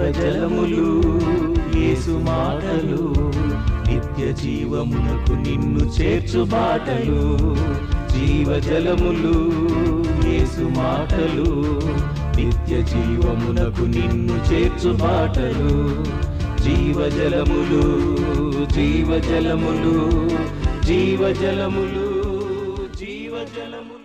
జీవజలములు యేసు మాటలు నిత్య జీవమునకు నిన్ను చేర్చు బాటలు జీవజలములు యేసు మాటలు నిత్య జీవమునకు నిన్ను చేర్చు బాటలు జీవజలములు జీవజలములు జీవజలములు జీవజలములు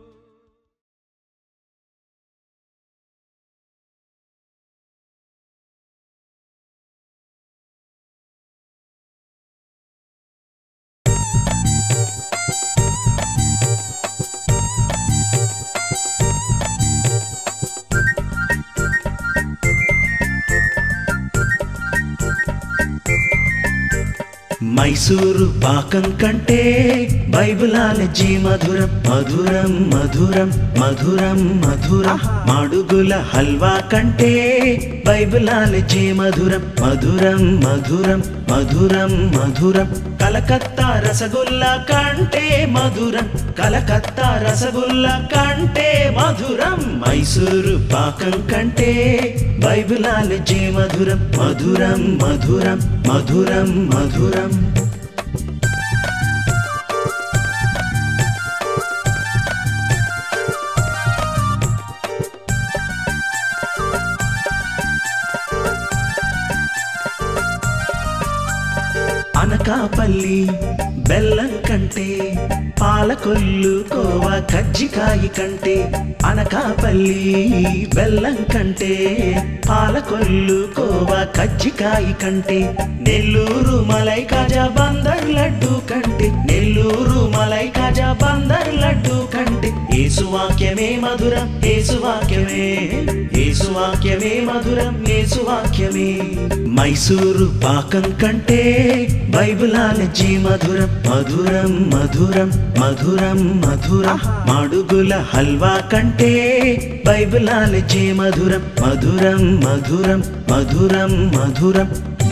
మైసూరు పాకం కంటే బైబులాలజీ మధురం మధురం మధురం మధురం మధురం మాడుగుల హల్వా కంటే బైబులాలజీ మధురం మధురం మధురం మధురం మధురం కలకత్తా రసగుల్లా కంటే మధురం కలకత్తా రసగుల్లా కంటే మధురం మైసూరు పాకం కంటే బైబులాలజీ మధురం మధురం మధురం మధురం మధురం అనకాపల్లి బెల్లం కంటే పాలకొల్లు కోవా కజ్జికాయ కంటే అనకాపల్లి బెల్లం కంటే పాలకొల్లు కోవా కజ్జికాయ కంటే నెల్లూరు మలై కాజా బందర్ లడ్డు కంటే నెల్లూరు మలై కాజా బందర్ లడ్డు కంటే ఏసువాక్యమే మధురం ఏసువాక్యమే ఏసువాక్యమే మధురం ఏసువాక్యమే మైసూరు పాకం కంటే బైబులాలజీ మధురం మధురం మధురం మధురం మధురం మాడుగుల హల్వా కంటే బైబులాలజీ మధురం మధురం మధురం మధురం మధురం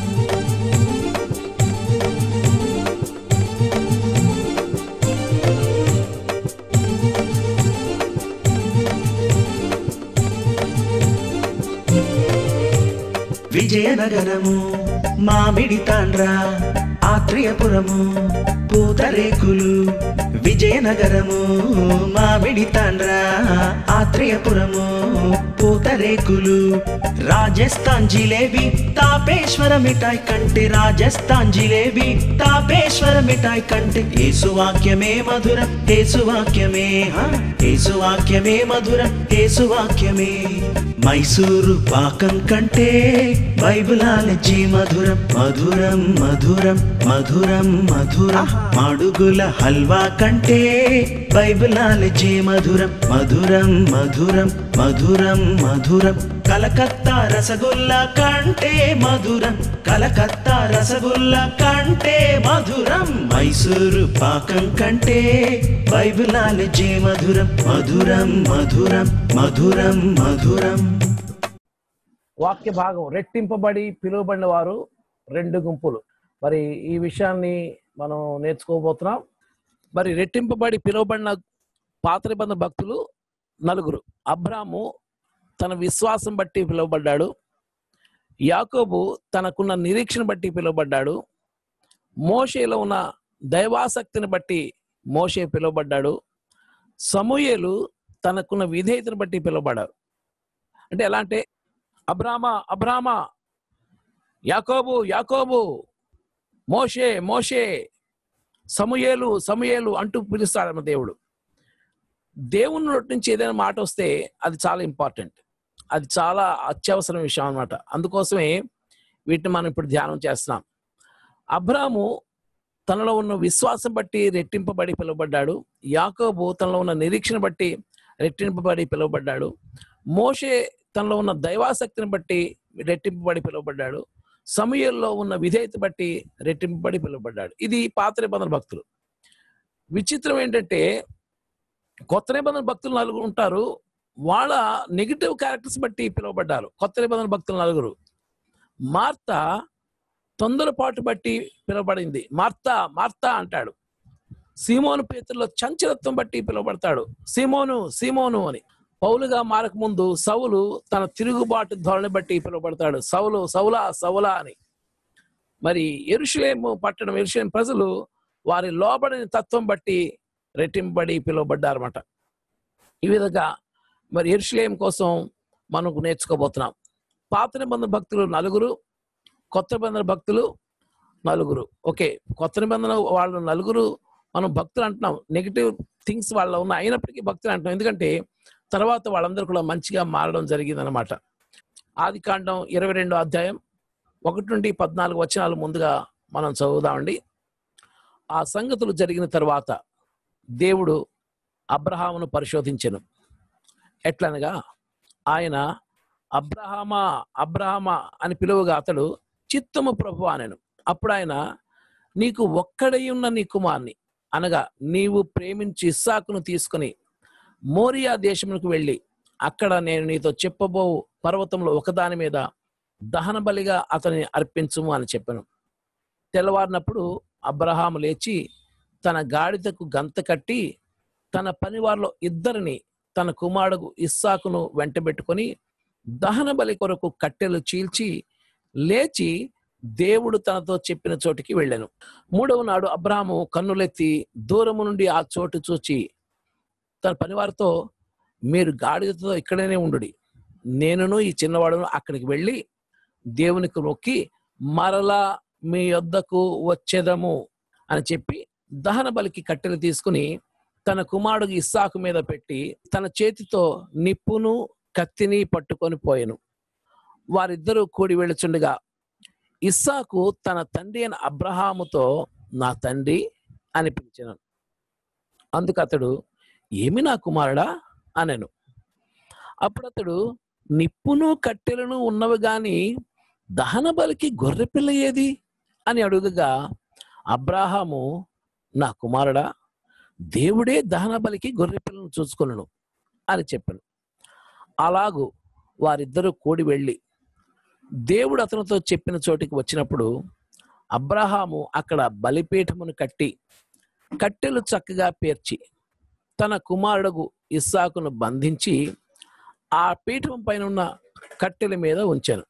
విజయనగరము మామిడి తాండ్ర ఆత్రేయపురము పూతరేకులు విజయనగరము మామిడి తాండ్ర ఆత్రేయపురము పూతరేకులు రాజస్థాన్ జిలేబీ తాపేశ్వర మిఠాయి కంటే రాజస్థాన్ జిలేబీ తాపేశ్వర మిఠాయి కంటే ఏసువాక్యమే మధురం ఏసువాక్యమే హా, ఏసువాక్యమే మధురం ఏసువాక్యమే మైసూరు పాకం కంటే బైబులాలజీ మధురం మధురం మధురం మధురం మధురం మాడుగుల హల్వా కంటే బైబులాలజీ మధురం మధురం మధురం మధురం మధురం కలకత్తా రసగుల్లా కంటే మధురం కలకత్తా రసగుల్లా కంటే మధురం మైసూరు పాకం కంటే బైబులాలజీ మధురం మధురం మధురం మధురం మధురం వాక్య భాగం రెట్టింపబడి పిలువబడిన వారు రెండు గుంపులు మరి ఈ విషయాన్ని మనం నేర్చుకోబోతున్నాం మరి రెట్టింపబడి పిలువబడిన పాత నిబంధన భక్తులు నలుగురు అబ్రాము తన విశ్వాసం బట్టి పిలువబడ్డాడు యాకోబు తనకున్న నిరీక్షణ బట్టి పిలువబడ్డాడు మోషేలో ఉన్న దైవాసక్తిని బట్టి మోషే పిలువబడ్డాడు సమూయేలు తనకున్న విధేయతను బట్టి పిలువబడ్డారు అంటే ఎలా అంటే అబ్రామా అబ్రామా యాకోబు యాకోబు మోషే మోషే సమూయేలు సమూయేలు అంటూ పిలుస్తాడు దేవుడు దేవుని నోటి నుంచి ఏదైనా మాట వస్తే అది చాలా ఇంపార్టెంట్ అది చాలా అత్యవసర విషయం అన్నమాట అందుకోసమే వీటిని మనం ఇప్పుడు ధ్యానం చేస్తున్నాం అబ్రాము తనలో ఉన్న విశ్వాసం బట్టి రెట్టింపబడి పిలువబడ్డాడు యాకోబు తనలో ఉన్న నిరీక్షణ బట్టి రెట్టింపబడి పిలువబడ్డాడు మోషే తనలో ఉన్న దైవాసక్తిని బట్టి రెట్టింపబడి పిలువబడ్డాడు సమయంలో ఉన్న విధేయత బట్టి రెట్టింపబడి పిలువబడ్డాడు ఇది పాత నిబంధన భక్తులు విచిత్రం ఏంటంటే కొత్త నిబంధన భక్తులు నలుగురు ఉంటారు వాళ్ళ నెగిటివ్ క్యారెక్టర్స్ బట్టి పిలువబడ్డారు కొత్త నిబంధన భక్తులు నలుగురు మార్త తొందరపాటు బట్టి పిలువబడింది మార్తా మార్తా అంటాడు సీమోను పేతుల్లో చంచలత్వం బట్టి పిలువబడతాడు సీమోను సీమోను అని పౌలుగా మారక ముందు సౌలు తన తిరుగుబాటు ధోరణి బట్టి పిలువబడతాడు సౌలు సౌలా సౌలా అని మరి ఎరుషులేము పట్టణం ఎరుషులేం ప్రజలు వారి లోబడిన తత్వం బట్టి రెట్టింపబడి పిలువబడ్డారన్నమాట ఈ విధంగా మరి ఎరుషులేం కోసం మనకు నేర్చుకోబోతున్నాం పాత నిబంధన భక్తులు నలుగురు కొత్త నిబంధన భక్తులు నలుగురు ఓకే కొత్త నిబంధన వాళ్ళు నలుగురు మనం భక్తులు అంటున్నాం నెగిటివ్ థింగ్స్ వాళ్ళ ఉన్న అయినప్పటికీ భక్తులు అంటున్నాం ఎందుకంటే తర్వాత వాళ్ళందరూ కూడా మంచిగా మారడం జరిగింది అనమాట ఆది కాండం ఇరవై రెండో అధ్యాయం ఒకటి నుండి పద్నాలుగు వచనాలు ముందుగా మనం చదువుదామండి ఆ సంగతులు జరిగిన తర్వాత దేవుడు అబ్రహామును పరిశోధించెను ఎట్లనగా ఆయన అబ్రహామా అబ్రహామా అని పిలువగా అతడు చిత్తము ప్రభు అనెను అప్పుడు ఆయన నీకు ఒక్కడై ఉన్న నీ కుమార్ని అనగా నీవు ప్రేమించి ఇస్సాకును తీసుకుని మోరియా దేశమునకు వెళ్ళి అక్కడ నేను నీతో చెప్పబో పర్వతంలో ఒకదాని మీద దహన బలిగా అతని అర్పించుము అని చెప్పాను తెల్లవారినప్పుడు అబ్రహాము లేచి తన గాడిదకు గంత కట్టి తన పనివారిలో ఇద్దరిని తన కుమారుడు ఇస్సాకును వెంటబెట్టుకొని దహన బలి కొరకు కట్టెలు చీల్చి లేచి దేవుడు తనతో చెప్పిన చోటికి వెళ్ళాను మూడవ నాడు అబ్రాహాము కన్నులెత్తి దూరము నుండి ఆ చోటు చూచి తన పనివారితో మీరు గాడిదతో ఇక్కడనే ఉండుడి నేనును ఈ చిన్నవాడును అక్కడికి వెళ్ళి దేవునికి మొక్కి మరలా మీ యొద్దకు వచ్చేదము అని చెప్పి దహన బలికి కట్టెలు తీసుకుని తన కుమారుడు ఇస్సాకు మీద పెట్టి తన చేతితో నిప్పును కత్తిని పట్టుకొని పోయెను వారిద్దరూ కూడి వెళుచుండగా ఇస్సాకు తన తండ్రి అయిన అబ్రహాముతో నా తండ్రి అని పిలిచాను అందుకు అతడు ఏమి నా కుమారుడా అనెను అప్పుడు అతడు నిప్పును కట్టెలను ఉన్నవి గాని దహన బలికి గొర్రెపిల్ల ఏది అని అడుగగా అబ్రాహాము నా కుమారుడా దేవుడే దహన బలికి గొర్రెపిల్లను చూసుకొనును అని చెప్పాను అలాగూ వారిద్దరూ కూడి వెళ్ళి దేవుడు అతనితో చెప్పిన చోటికి వచ్చినప్పుడు అబ్రహాము అక్కడ బలిపీఠమును కట్టి కట్టెలు చక్కగా పేర్చి తన కుమారుడు ఇస్సాకును బంధించి ఆ పీఠం పైన ఉన్న కట్టెల మీద ఉంచాను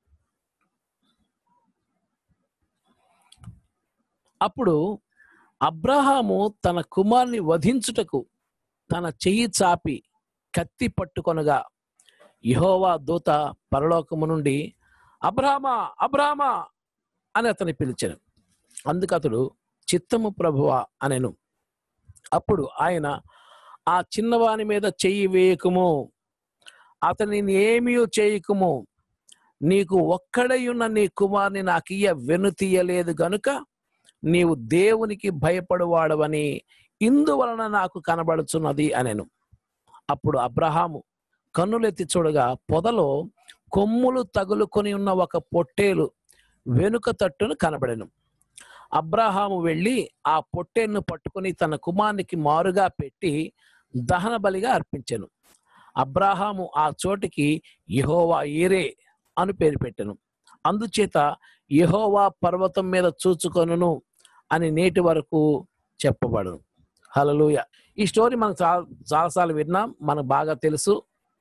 అప్పుడు అబ్రహాము తన కుమారుని వధించుటకు తన చెయ్యి చాపి కత్తి పట్టుకొనగా యెహోవా దూత పరలోకము నుండి అబ్రామా అబ్రామా అని అతని పిలిచాను అందుకు అతడు చిత్తము ప్రభువా అనెను అప్పుడు ఆయన ఆ చిన్నవాని మీద చెయ్యి వేయకుము అతనిని ఏమీ చేయకుము నీకు ఒక్కడై ఉన్న నీ కుమార్ని నాకు ఇయ్య వెనుతీయలేదు గనుక నీవు దేవునికి భయపడువాడవని ఇందువలన నాకు కనబడుచున్నది అనెను అప్పుడు అబ్రహాము కన్నులెత్తి చూడగా పొదలో కొమ్ములు తగులుకొని ఉన్న ఒక పొట్టేలు వెనుక తట్టును కనబడెను అబ్రహాము వెళ్ళి ఆ పొట్టేలును పట్టుకొని తన కుమారునికి మారుగా పెట్టి దహన బలిగా అర్పించెను అబ్రాహాము ఆ చోటికి యెహోవా ఈరే అని పేరు పెట్టెను అందుచేత యెహోవా పర్వతం మీద చూచుకొనును అని నేటి వరకు చెప్పబడను హలలుయ ఈ స్టోరీ మనం చాలా చాలాసార్లు విన్నాం మనకు బాగా తెలుసు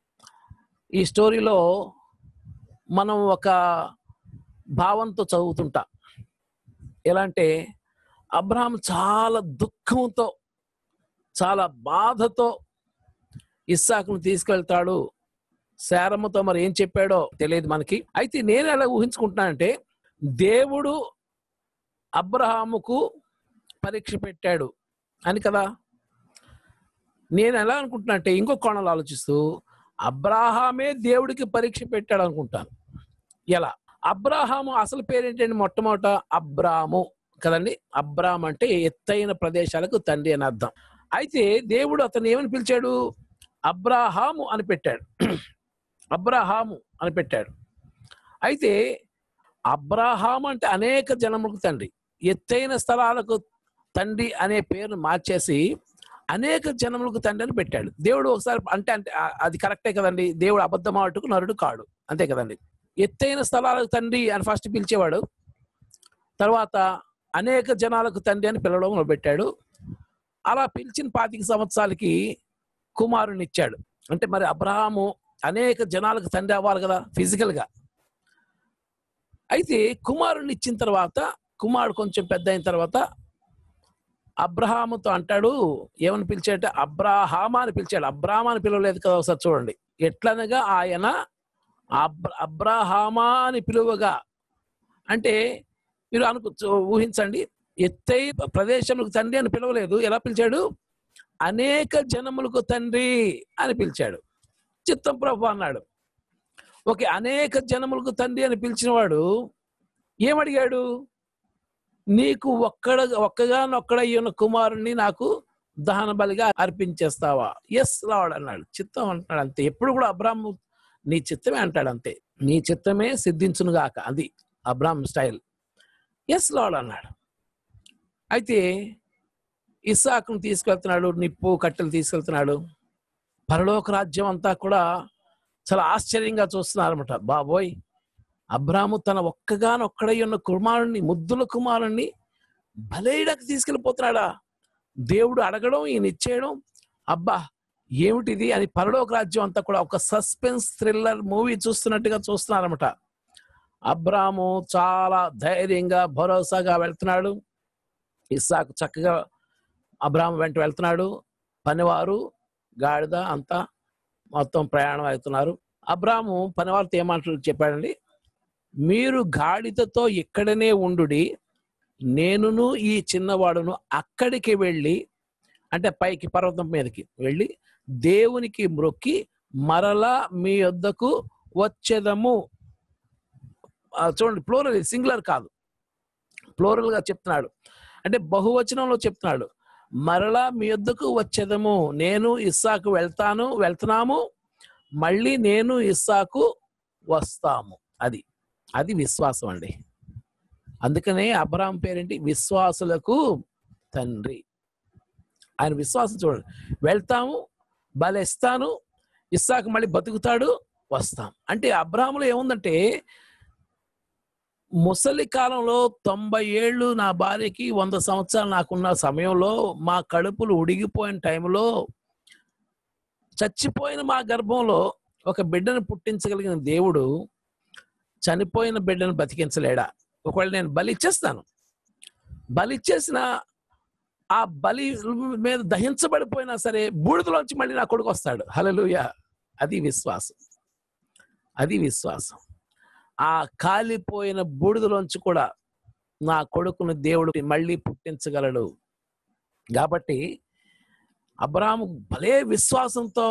ఈ స్టోరీలో మనం ఒక భావంతో చదువుతుంటా ఎలా అంటే అబ్రహాం చాలా దుఃఖంతో చాలా బాధతో ఇస్సాకును తీసుకెళ్తాడు శారమ్మతో మరి ఏం చెప్పాడో తెలియదు మనకి అయితే నేను ఎలా ఊహించుకుంటున్నానంటే దేవుడు అబ్రహాముకు పరీక్ష పెట్టాడు అని కదా నేను ఎలా అనుకుంటున్నా అంటే ఇంకో కోణంలో ఆలోచిస్తూ అబ్రాహామే దేవుడికి పరీక్ష పెట్టాడు అనుకుంటాను ఎలా అబ్రాహాము అసలు పేరేంటండి మొట్టమొదట అబ్రాము కదండి అబ్రామ్ అంటే ఎత్తైన ప్రదేశాలకు తండ్రి అని అర్థం అయితే దేవుడు అతను ఏమని పిలిచాడు అబ్రాహాము అని పెట్టాడు అబ్రాహాము అని పెట్టాడు అయితే అబ్రాహాం అంటే అనేక జనములకు తండ్రి ఎత్తైన స్థలాలకు తండ్రి అనే పేరును మార్చేసి అనేక జనములకు తండ్రి అని పెట్టాడు దేవుడు ఒకసారి అంటే అంటే ఆ- అది కరెక్టే కదండి దేవుడు అబద్ధమాటుకు నరుడు కాడు అంతే కదండి ఎత్తైన స్థలాలకు తండ్రి అని ఫస్ట్ పిలిచేవాడు తర్వాత అనేక జనాలకు తండ్రి అని పిలవడం పెట్టాడు అలా పిలిచిన పాతిక సంవత్సరాలకి కుమారుని ఇచ్చాడు అంటే మరి అబ్రహాము అనేక జనాలకు తండ్రి అవ్వాలి కదా physical గా అయితే కుమారుడిని ఇచ్చిన తర్వాత కుమారుడు కొంచెం పెద్ద అయిన తర్వాత అబ్రహాముతో అంటాడు ఏమని పిలిచాడంటే అబ్రాహామా అని పిలిచాడు అబ్రాహ్మ అని పిలవలేదు కదా ఒకసారి చూడండి ఎట్లనగా ఆయన అబ్ర అబ్రాహామా అని పిలువగా అంటే మీరు అనుకు చూ- ఊహించండి ఎత్తై ప్రదేశములకు తండ్రి అని పిలవలేదు ఎలా పిలిచాడు అనేక జనములకు తండ్రి అని పిలిచాడు చిత్తం ప్రభు అన్నాడు ఓకే అనేక జనములకు తండ్రి అని పిలిచినవాడు ఏమడిగాడు నీకు ఒక్కడ ఒక్కగానొక్కడ ఉన్న కుమారుణ్ణి నాకు దహన బలిగా అర్పించేస్తావా ఎస్ లావాడు అన్నాడు చిత్తం అంటున్నాడు అంతే ఎప్పుడు కూడా అబ్రాహ్ము నీ చిత్తమే అంటాడు అంతే నీ చిత్తమే సిద్ధించునుగాక అది అబ్రాహ్మ్ స్టైల్ ఎస్ లాడ్ అన్నాడు అయితే ఇస్సాకును తీసుకెళ్తున్నాడు నిప్పు కట్టెలు తీసుకెళ్తున్నాడు పరలోక రాజ్యం అంతా కూడా చాలా ఆశ్చర్యంగా చూస్తున్నారు అనమాట బాబోయ్ అబ్రాము తన ఒక్కగానొక్కడై ఉన్న కుమారుణ్ణి ముద్దుల కుమారుణ్ణి బలేయడానికి తీసుకెళ్ళిపోతున్నాడా దేవుడు అడగడం ఈయన ఇచ్చేయడం అబ్బా ఏమిటిది అని పరలోక రాజ్యం అంతా కూడా ఒక సస్పెన్స్ థ్రిల్లర్ మూవీ చూస్తున్నట్టుగా చూస్తున్నారన్నమాట అబ్రాము చాలా ధైర్యంగా భరోసాగా వెళ్తున్నాడు ఇస్సాకు చక్కగా అబ్రాహం వెంట వెళ్తున్నాడు పనివారు గాడిద అంతా మొత్తం ప్రయాణం అవుతున్నారు అబ్రాము పనివారితో ఏమంటారు చెప్పాడండి మీరు గాడిదతో ఇక్కడనే ఉండుడి నేనును ఈ చిన్నవాడును అక్కడికి వెళ్ళి అంటే పైకి పర్వతం మీదకి వెళ్ళి దేవునికి మ్రొక్కి మరలా మీ వద్దకు వచ్చేదము ఆ, చూడండి ప్లోరల్ సింగులర్ కాదు ప్లోరల్ గా చెప్తున్నాడు అంటే బహువచనంలో చెప్తున్నాడు మరలా మీ వద్దకు వచ్చేదము నేను ఇస్సాకు వెళ్తాను వెళ్తున్నాము మళ్ళీ నేను ఇస్సాకు వస్తాము అది అది విశ్వాసం అండి అందుకనే అబ్రాహం పేరేంటి విశ్వాసులకు తండ్రి ఆయన విశ్వాసం చూడండి వెళ్తాము బలేస్తాను ఇస్సాకు మళ్ళీ బతుకుతాడు వస్తాం అంటే అబ్రాహంలో ఏముందంటే ముసలి కాలంలో తొంభై ఏళ్ళు నా భార్యకి వంద సంవత్సరాలు నాకున్న సమయంలో మా కడుపులు ఉడిగిపోయిన టైంలో చచ్చిపోయిన మా గర్భంలో ఒక బిడ్డను పుట్టించగలిగిన దేవుడు చనిపోయిన బిడ్డను బతికించలేడా ఒకవేళ నేను బలి ఇచ్చేస్తాను బలి ఇచ్చేసిన ఆ బలి మీద దహించబడిపోయినా సరే బూడిదలోంచి మళ్ళీ నా కొడుకు వస్తాడు హల్లెలూయా అది విశ్వాసం అది విశ్వాసం ఆ కాలిపోయిన బూడిదలోంచి కూడా నా కొడుకును దేవుడు మళ్ళీ పుట్టించగలడు కాబట్టి అబ్రాహాము భలే విశ్వాసంతో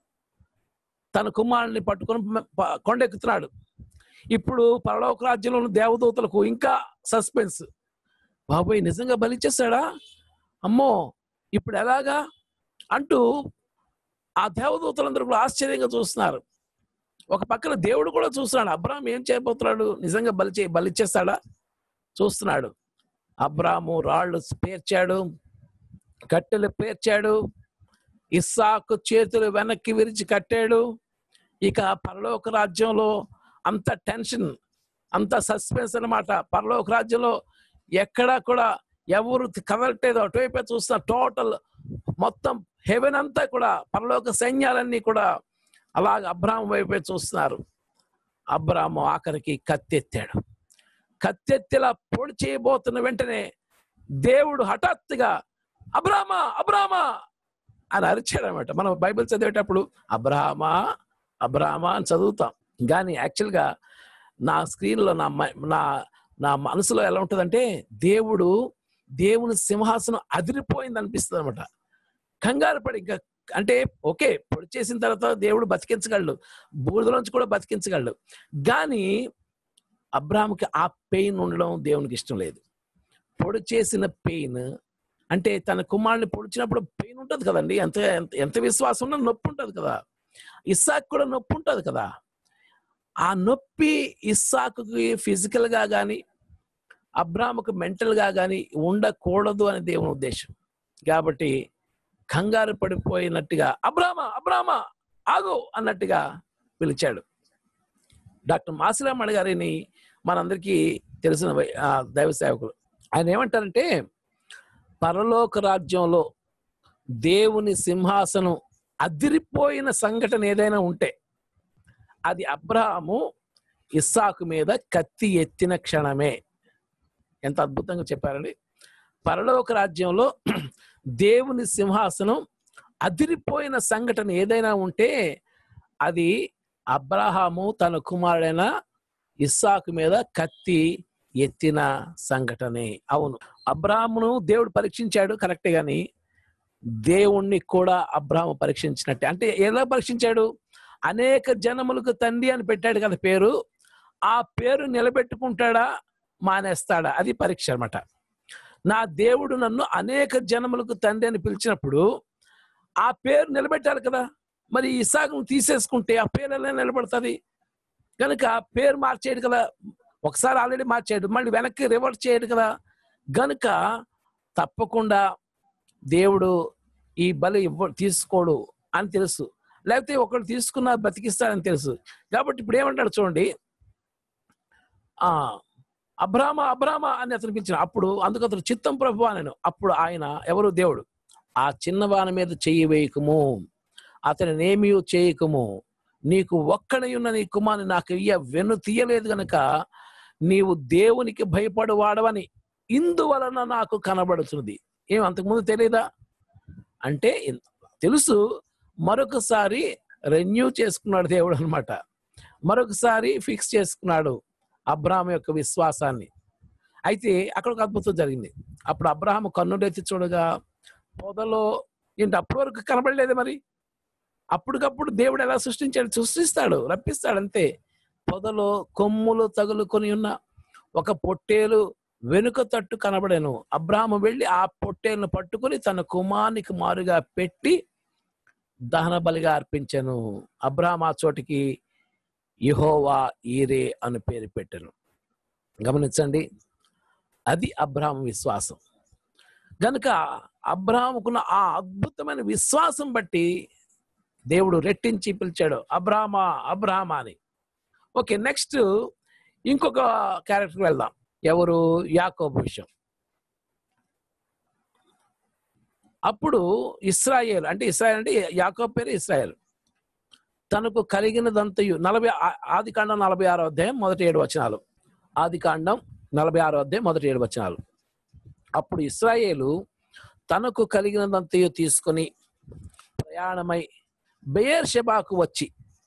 తన కుమారుని పట్టుకొని ప- కొండెక్కుతున్నాడు ఇప్పుడు పరలోక రాజ్యంలో ఉన్న దేవదూతలకు ఇంకా సస్పెన్స్ బాబోయ్ నిజంగా బలిచ్చేస్తాడా అమ్మో ఇప్పుడు ఎలాగా అంటూ ఆ దేవదూతలందరూ కూడా ఆశ్చర్యంగా చూస్తున్నారు ఒక పక్కన దేవుడు కూడా చూస్తున్నాడు అబ్రాహం ఏం చేయబోతున్నాడు నిజంగా బలి చే బలిచ్చేస్తాడా చూస్తున్నాడు అబ్రాము రాళ్ళు పేర్చాడు కట్టెలు పేర్చాడు ఇస్సాకు చేతులు వెనక్కి విరిచి కట్టాడు ఇక పరలోక రాజ్యంలో అంత టెన్షన్ అంత సస్పెన్స్ అన్నమాట పరలోక రాజ్యంలో ఎక్కడా కూడా ఎవరు కదలట్లేదు అటువైపే చూస్తున్న టోటల్ మొత్తం హెవెన్ అంతా కూడా పరలోక సైన్యాలన్నీ కూడా అలాగ అబ్రాహం వైపే చూస్తున్నారు అబ్రాహము ఆఖరికి కత్తెత్తాడు కత్తెత్తిలా పొడి చేయబోతున్న వెంటనే దేవుడు హఠాత్తుగా అబ్రామా అబ్రామా అని అరిచాడు అనమాట మనం బైబిల్ చదివేటప్పుడు అబ్రామా అబ్రామా అని చదువుతాం కానీ యాక్చువల్గా నా స్క్రీన్లో నా మ- నా నా మనసులో ఎలా ఉంటుందంటే దేవుడు దేవుని సింహాసనం అదిరిపోయింది అనిపిస్తుంది అనమాట కంగారు పడి ఇంకా అంటే ఓకే పొడి చేసిన తర్వాత దేవుడు బతికించగలడు బూడిదలోంచి కూడా బతికించగలడు కానీ అబ్రాహాంకి ఆ పెయిన్ ఉండడం దేవునికి ఇష్టం లేదు పొడి చేసిన పెయిన్ అంటే తన కుమారుని పొడిచినప్పుడు పెయిన్ ఉంటుంది కదండి ఎంత ఎంత- ఎంత విశ్వాసం ఉన్నా నొప్పి ఉంటుంది కదా ఇస్సాకు కూడా నొప్పి ఉంటుంది కదా ఆ నొప్పి ఇస్సాకుకి ఫిజికల్ గా కానీ అబ్రాహ్మకు మెంటల్ గా కానీ ఉండకూడదు అని దేవుని ఉద్దేశం కాబట్టి కంగారు పడిపోయినట్టుగా అబ్రామ అబ్రామ ఆగు అన్నట్టుగా పిలిచాడు డాక్టర్ మాసిరామణి గారిని మనందరికీ తెలిసిన వై- ఆ, దైవ సేవకులు ఆయన ఏమంటారంటే పరలోక రాజ్యంలో దేవుని సింహాసనం అదిరిపోయిన సంఘటన ఏదైనా ఉంటే అది అబ్రహాము ఇస్సాకు మీద కత్తి ఎత్తిన క్షణమే ఎంత అద్భుతంగా చెప్పారండి పరలోక రాజ్యంలో దేవుని సింహాసనం అదిరిపోయిన సంఘటన ఏదైనా ఉంటే అది అబ్రహాము తన కుమారుడైన ఇస్సాకు మీద కత్తి ఎత్తిన సంఘటనే అవును అబ్రాహమును దేవుడు పరీక్షించాడు కరెక్టే గాని దేవుణ్ణి కూడా అబ్రాహము పరీక్షించినట్టే అంటే ఎలా పరీక్షించాడు అనేక జనములకు తండ్రి అని పెట్టాడు కదా పేరు ఆ పేరు నిలబెట్టుకుంటాడా మానేస్తాడా అది పరీక్ష అన్నమాట నా దేవుడు నన్ను అనేక జనములకు తండ్రి అని పిలిచినప్పుడు ఆ పేరు నిలబెట్టాలి కదా మరి ఇసాకును తీసేసుకుంటే ఆ పేరు ఎలా నిలబడుతుంది కనుక పేరు మార్చేయడు కదా ఒకసారి ఆల్రెడీ మార్చాడు మళ్ళీ వెనక్కి రివర్స్ చేయడు కదా గనుక తప్పకుండా దేవుడు ఈ బలి ఇవ్వ తీసుకోడు అని తెలుసు లేకపోతే ఒకడు తీసుకున్నా బతికిస్తాడని తెలుసు కాబట్టి ఇప్పుడు ఏమంటాడు చూడండి ఆ అబ్రామ అబ్రామ అని అతను పిలిచిన అప్పుడు అందుకు అతను చిత్తం ప్రభు నేను అప్పుడు ఆయన ఎవరు దేవుడు ఆ చిన్నవాని మీద చెయ్యి వేయకము అతని నేమి చేయకము నీకు ఒక్కడయున్న నీ కుమారుని నాకు ఇయ్య వెను తీయలేదు గనక నీవు దేవునికి భయపడు వాడవని ఇందువలన నాకు కనబడుతున్నది ఏం అంతకుముందు తెలియదా అంటే ఇన్- తెలుసు మరొకసారి రెన్యూ చేసుకున్నాడు దేవుడు అన్నమాట మరొకసారి ఫిక్స్ చేసుకున్నాడు అబ్రాహం యొక్క విశ్వాసాన్ని అయితే అక్కడ ఒక అద్భుతం జరిగింది అప్పుడు అబ్రహాము కన్నుడెత్తి చూడగా పొదలో ఏంటి అప్పటి వరకు కనబడలేదు మరి అప్పటికప్పుడు దేవుడు ఎలా సృష్టించాడు సృష్టిస్తాడు రప్పిస్తాడు అంతే పొదలో కొమ్ములు తగులుకొని ఉన్న ఒక పొట్టేలు వెనుక తట్టు కనబడాను అబ్రాహము వెళ్ళి ఆ పొట్టేలను పట్టుకొని తన కుమారునికి మారుగా పెట్టి దహన బలిగా అర్పించాను అబ్రాహం ఆ చోటికి యెహోవా ఈరే అని పేరు పెట్టాను గమనించండి అది అబ్రాహం విశ్వాసం గనుక అబ్రాహముకున్న ఆ అద్భుతమైన విశ్వాసం బట్టి దేవుడు రెట్టించి పిలిచాడు అబ్రాహమా అబ్రాహమా అని ఓకే నెక్స్ట్ ఇంకొక క్యారెక్టర్ వెళ్దాం ఎవరు యాకోబు విషయం అప్పుడు ఇస్రాయేల్ అంటే ఇస్రాయేల్ అంటే యాకోబు పేరు ఇస్రాయేల్ తనకు కలిగినదంతయు నలభై ఆ- ఆది కాండం నలభై ఆరో అధ్యాయం మొదటి ఏడు వచనాలు ఆది కాండం నలభై ఆరో అధ్యాయం మొదటి ఏడు వచనాలు అప్పుడు ఇస్రాయేలు తనకు కలిగినదంతయు తీసుకొని ప్రయాణమై బెయర్ షెబాకు వచ్చి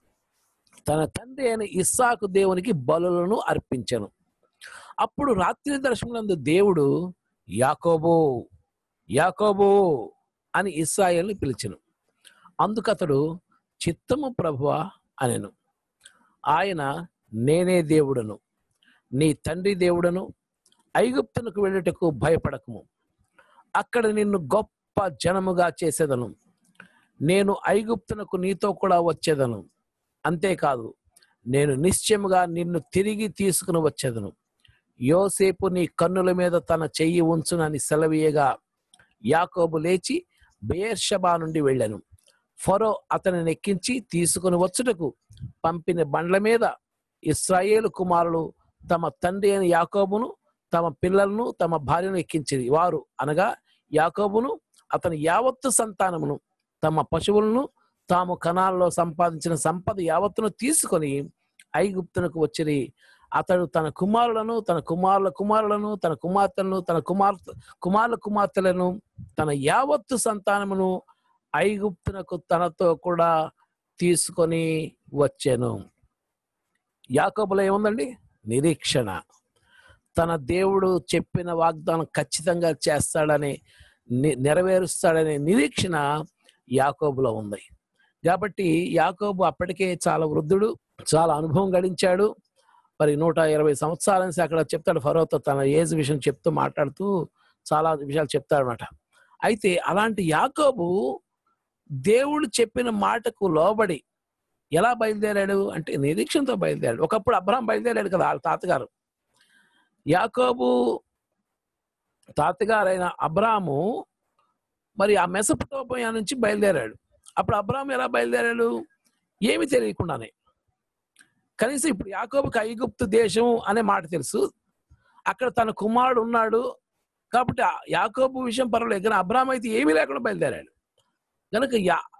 తన తండ్రి అయిన ఇస్సాకు దేవునికి బలులను అర్పించెను అప్పుడు రాత్రి దర్శనందు దేవుడు యాకోబో యాకోబో అని ఇస్రాయేల్ని పిలిచెను అందుకతడు చిత్తము ప్రభువా అనెను ఆయన నేనే దేవుడను నీ తండ్రి దేవుడను ఐగుప్తునకు వెళ్ళుటకు భయపడకము అక్కడ నిన్ను గొప్ప జనముగా చేసేదను నేను ఐగుప్తునకు నీతో కూడా వచ్చేదను అంతేకాదు నేను నిశ్చయముగా నిన్ను తిరిగి తీసుకుని వచ్చేదను యోసేపు నీ కన్నుల మీద తన చెయ్యి ఉంచునని సెలవీయగా యాకోబు లేచి బేర్షబా నుండి వెళ్ళాను ఫరో అతనిని ఎక్కించి తీసుకుని వచ్చుటకు పంపిన బండ్ల మీద ఇస్రాయేలు కుమారులు తమ తండ్రి అయిన యాకోబును తమ పిల్లలను తమ భార్యను ఎక్కించింది వారు అనగా యాకోబును అతని యావత్తు సంతానమును తమ పశువులను తాము కణాల్లో సంపాదించిన సంపద యావత్తును తీసుకొని ఐగుప్తునకు వచ్చిరి అతడు తన కుమారులను తన కుమారుల కుమారులను తన కుమార్తెలను తన కుమార్ కుమారుల కుమార్తెలను తన యావత్తు సంతానమును ఐగుప్తునకు తనతో కూడా తీసుకొని వచ్చాను యాకోబులో ఏముందండి నిరీక్షణ తన దేవుడు చెప్పిన వాగ్దానం ఖచ్చితంగా చేస్తాడని ని- నెరవేరుస్తాడనే నిరీక్షణ యాకోబులో ఉంది కాబట్టి యాకోబు అప్పటికే చాలా వృద్ధుడు చాలా అనుభవం గడించాడు మరి నూట ఇరవై సంవత్సరాల నుంచి అక్కడ చెప్తాడు ఫరోతో తన ఏజ్ విషయం చెప్తూ మాట్లాడుతూ చాలా విషయాలు చెప్తాడనమాట అయితే అలాంటి యాకోబు దేవుడు చెప్పిన మాటకు లోబడి ఎలా బయలుదేరాడు అంటే నిరీక్షణతో బయలుదేరాడు ఒకప్పుడు అబ్రహం బయలుదేరాడు కదా వాళ్ళ తాతగారు యాకోబు తాతగారైన అబ్రాము మరి ఆ మెసపటోపయా నుంచి బయలుదేరాడు అప్పుడు అబ్రాహం ఎలా బయలుదేరాడు ఏమి తెలియకుండానే కనీసం ఇప్పుడు యాకోబుకి ఐగుప్తు దేశం అనే మాట తెలుసు అక్కడ తన కుమారుడు ఉన్నాడు కాబట్టి ఆ యాకోబు విషయం పర్వాలేదు కానీ అబ్రాహం అయితే ఏమీ లేకుండా బయలుదేరాడు కనుక యా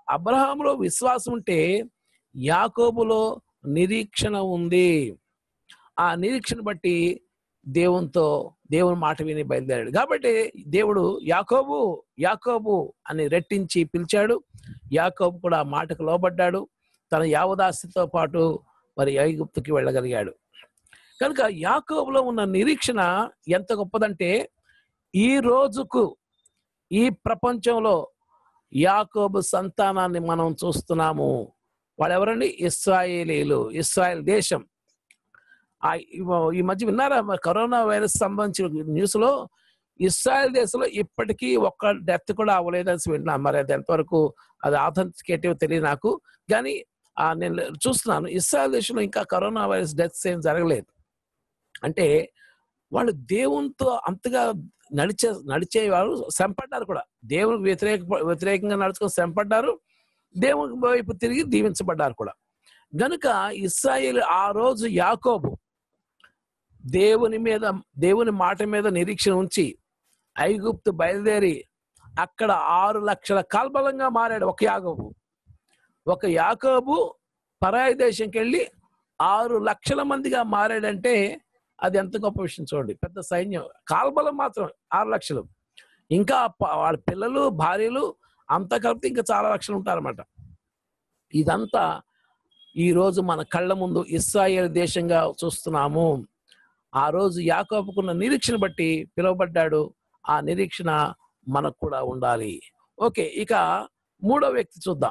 అబ్రహాములో విశ్వాసం ఉంటే యాకోబులో నిరీక్షణ ఉంది ఆ నిరీక్షణ బట్టి దేవునితో దేవుని మాట విని బయలుదేరాడు కాబట్టి దేవుడు యాకోబు యాకోబు అని రెట్టించి పిలిచాడు యాకోబు కూడా ఆ మాటకు లోబడ్డాడు తన యావదాస్తితో పాటు మరి ఐగుప్తుకి వెళ్ళగలిగాడు కనుక యాకోబులో ఉన్న నిరీక్షణ ఎంత గొప్పదంటే ఈ రోజుకు ఈ ప్రపంచంలో యాకోబు సంతానాన్ని మనం చూస్తున్నాము వాళ్ళెవరండి ఇస్రాయేలీలు ఇస్రాయేల్ దేశం ఆ ఈ- ఈ మధ్య విన్నారా మరి కరోనా వైరస్ సంబంధించిన న్యూస్ లో ఇస్రాయల్ దేశంలో ఇప్పటికీ ఒక్క డెత్ కూడా అవ్వలేదని విన్నా మరి అది ఎంతవరకు అది ఆథెంటికేటివ్ తెలియదు నాకు కానీ ఆ నేను చూస్తున్నాను ఇస్రాయల్ దేశంలో ఇంకా కరోనా వైరస్ డెత్స్ ఏం జరగలేదు అంటే వాళ్ళు దేవునితో అంతగా నడిచే నడిచేవారు శ్రమపడ్డారు కూడా దేవునికి వ్యతిరేక వ్యతిరేకంగా నడుచుకొని శ్రమపడ్డారు దేవుని వైపు తిరిగి దీవించబడ్డారు కూడా గనుక ఇస్రాయేల్ ఆ రోజు యాకోబు దేవుని మీద దేవుని మాట మీద నిరీక్షణ ఉంచి ఐగుప్తు బయలుదేరి అక్కడ ఆరు లక్షల కాల్బలంగా మారాడు ఒక యాకోబు ఒక యాకోబు పరాయి దేశంకి వెళ్ళి ఆరు లక్షల మందిగా మారాడంటే అది ఎంత గొప్ప విషయం చూడండి పెద్ద సైన్యం కాల్బలం మాత్రం ఆరు లక్షలు ఇంకా ప- వాళ్ళ పిల్లలు భార్యలు అంతా కలిపితే ఇంకా చాలా లక్షలు ఉంటారన్నమాట ఇదంతా ఈ రోజు మన కళ్ళ ముందు ఇస్రాయేల్ దేశంగా చూస్తున్నాము ఆ రోజు యాకోబుకున్న నిరీక్షణ బట్టి పిలువబడ్డాడు ఆ నిరీక్షణ మనకు కూడా ఉండాలి ఓకే ఇక మూడో వ్యక్తి చూద్దాం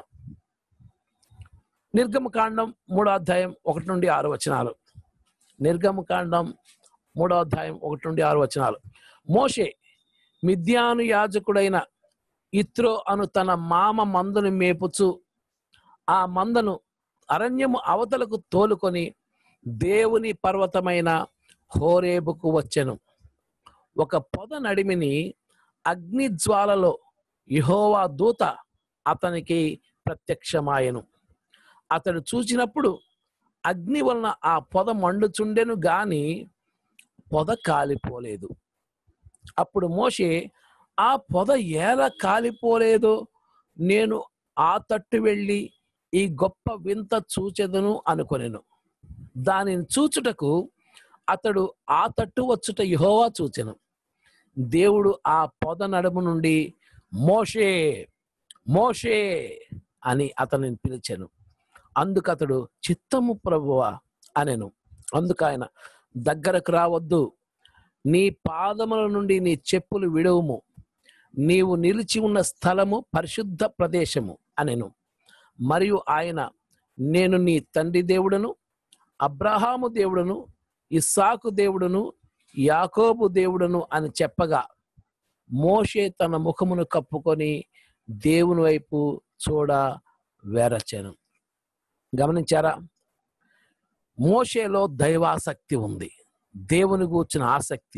నిర్గమకాండం మూడో అధ్యాయం ఒకటి నుండి ఆరు వచనాలు నిర్గమకాండం మూడో అధ్యాయం ఒకటి నుండి ఆరు వచనాలు మోషే మిద్యాను యాజకుడైన ఇత్రో అను తన మామ మందును మేపుచు ఆ మందను అరణ్యము అవతలకు తోలుకొని దేవుని పర్వతమైన హోరేబుకు వచ్చెను ఒక పొద నడిమిని అగ్ని జ్వాలలో యెహోవా దూత అతనికి ప్రత్యక్షమాయెను అతడు చూచినప్పుడు అగ్ని వలన ఆ పొద మండుచుండెను గాని పొద కాలిపోలేదు అప్పుడు మోషే ఆ పొద ఎలా కాలిపోలేదో నేను ఆ తట్టు వెళ్ళి ఈ గొప్ప వింత చూచెదను అనుకొనెను దానిని చూచుటకు అతడు ఆ తట్టు వచ్చుట యెహోవా చూచెను దేవుడు ఆ పొద నడుము నుండి మోషే మోషే అని అతనిని పిలిచాను అందుకు అతడు చిత్తము ప్రభువా అనెను అందుకు ఆయన దగ్గరకు రావద్దు నీ పాదముల నుండి నీ చెప్పులు విడవుము నీవు నిలిచి ఉన్న స్థలము పరిశుద్ధ ప్రదేశము అనెను మరియు ఆయన నేను నీ తండ్రి దేవుడను అబ్రహాము దేవుడను ఇస్సాకు దేవుడను యాకోబు దేవుడను అని చెప్పగా మోషే తన ముఖమును కప్పుకొని దేవుని వైపు చూడ వేరచెను గమనించారా మోషేలో దైవాసక్తి ఉంది దేవుని గూర్చిన ఆసక్తి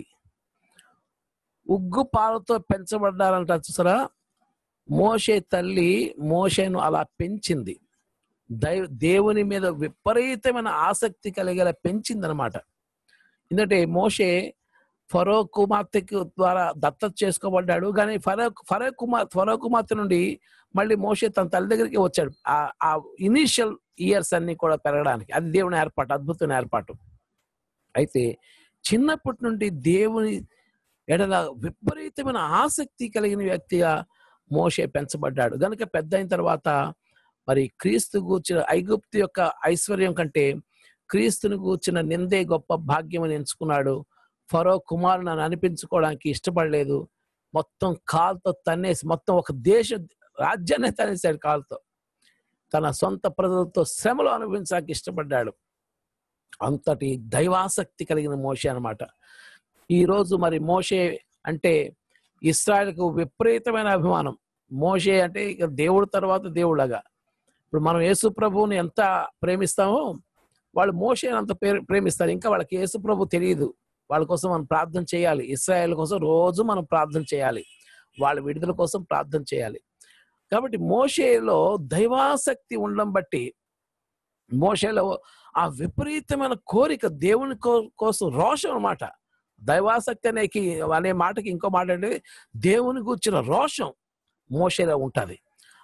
ఉగ్గు పాలతో పెంచబడ్డారంట చూసారా మోషే తల్లి మోషేను అలా పెంచింది దైవ దేవుని మీద విపరీతమైన ఆసక్తి కలిగేలా పెంచిందనమాట ఎందుకంటే మోషే ఫరో కుమార్తెకి ద్వారా దత్తత చేసుకోబడ్డాడు కానీ ఫరో ఫరో కుమార్ ఫరో కుమార్తె నుండి మళ్ళీ మోషే తన తల్లి దగ్గరికి వచ్చాడు ఆ- ఆ ఇనీషియల్ ఇయర్స్ అన్ని కూడా పెరగడానికి అది దేవుని ఏర్పాటు అద్భుతమైన ఏర్పాటు అయితే చిన్నప్పటి నుండి దేవుని ఎడల విపరీతమైన ఆసక్తి కలిగిన వ్యక్తిగా మోషే పెంచబడ్డాడు గనుక పెద్ద అయిన తర్వాత మరి క్రీస్తు గూర్చిన ఐగుప్తు యొక్క ఐశ్వర్యం కంటే క్రీస్తుని గూర్చిన నిందే గొప్ప భాగ్యం అని ఎంచుకున్నాడు ఫరో కుమారుని అని అనిపించుకోవడానికి ఇష్టపడలేదు మొత్తం కాలుతో తన్నేసి మొత్తం ఒక దేశ రాజ్యాన్ని తనేసాడు కాలుతో తన సొంత ప్రజలతో శ్రమలు అనుభవించడానికి ఇష్టపడ్డాడు అంతటి దైవాసక్తి కలిగిన మోషే అన్నమాట ఈ రోజు మరి మోషే అంటే ఇస్రాయల్కు విపరీతమైన అభిమానం మోషే అంటే ఇక దేవుడు తర్వాత దేవుళ్ళగా ఇప్పుడు మనం యేసు ప్రభువుని ఎంత ప్రేమిస్తామో వాళ్ళు మోషే అంత ప్రే- ప్రేమిస్తారు ఇంకా వాళ్ళకి యేసు ప్రభు తెలియదు వాళ్ళ కోసం మనం ప్రార్థన చేయాలి ఇస్రాయేల్ కోసం రోజు మనం ప్రార్థన చేయాలి వాళ్ళ విడుదల కోసం ప్రార్థన చేయాలి కాబట్టి మోషేలో దైవాసక్తి ఉండడం బట్టి మోషేలో ఆ విపరీతమైన కోరిక దేవుని కో- కోసం రోషం అన్నమాట దైవాసక్తి అనేకి అనే మాటకి ఇంకో మాట అంటే దేవుని కూర్చిన రోషం మోషేలో ఉంటుంది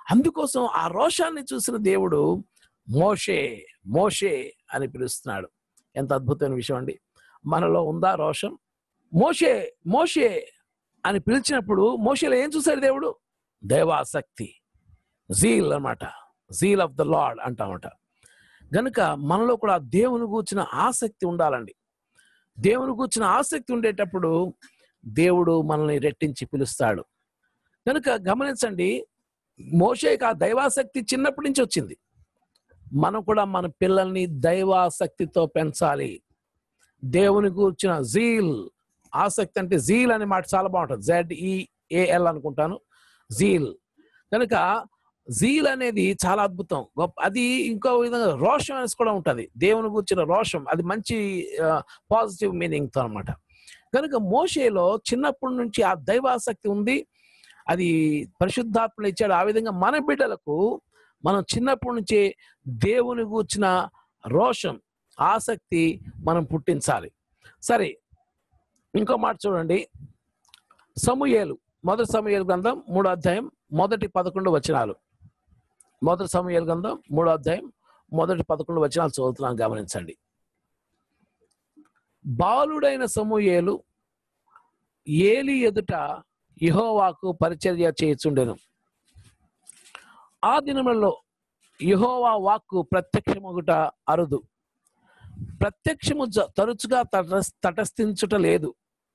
అందుకోసం ఆ రోషాన్ని చూసిన దేవుడు మోషే మోషే అని పిలుస్తున్నాడు ఎంత అద్భుతమైన విషయం అండి మనలో ఉందా రోషం మోషే మోషే అని పిలిచినప్పుడు మోషేలో ఏం చూశాడు దేవుడు దైవాసక్తి జీల్ అన్నమాట జీల్ ఆఫ్ ద లార్డ్ అంటామట గనుక మనలో కూడా దేవుని కూర్చిన ఆసక్తి ఉండాలండి దేవుని కూర్చిన ఆసక్తి ఉండేటప్పుడు దేవుడు మనల్ని రెట్టించి పిలుస్తాడు కనుక గమనించండి మోషేకి ఆ దైవాసక్తి చిన్నప్పటి నుంచి వచ్చింది మనం కూడా మన పిల్లల్ని దైవాసక్తితో పెంచాలి దేవుని కూర్చిన జీల్ ఆసక్తి అంటే జీల్ అనే మాట చాలా బాగుంటుంది జెడ్ ఈఏఎల్ అనుకుంటాను జీల్ కనుక జీల్ అనేది చాలా అద్భుతం గొప్ప అది ఇంకో విధంగా రోషం అనేసి కూడా ఉంటుంది దేవుని కూర్చిన రోషం అది మంచి పాజిటివ్ మీనింగ్తో అనమాట కనుక మోషేలో చిన్నప్పటి నుంచి ఆ దైవాసక్తి ఉంది అది పరిశుద్ధాత్మలు ఇచ్చాడు ఆ విధంగా మన బిడ్డలకు మనం చిన్నప్పటి నుంచే దేవుని కూర్చిన రోషం ఆసక్తి మనం పుట్టించాలి సరే ఇంకో మాట చూడండి సమూయేలు మొదటి సమూయేలు గ్రంథం మూడో అధ్యాయం మొదటి పదకొండు వచనాలు మొదటి సమూయేలు గ్రంథం మూడో అధ్యాయం మొదటి పదకొండు వచనాలు చదువుతున్నాను గమనించండి బాలుడైన సమూయేలు ఏలి ఎదుట యెహోవాకు పరిచర్య చేయుచుండెను ఆ దినములలో యెహోవా వాక్కు ప్రత్యక్షమగుట అరుదు ప్రత్యక్షము జ- తరచుగా తటస్ తటస్థించుట లేదు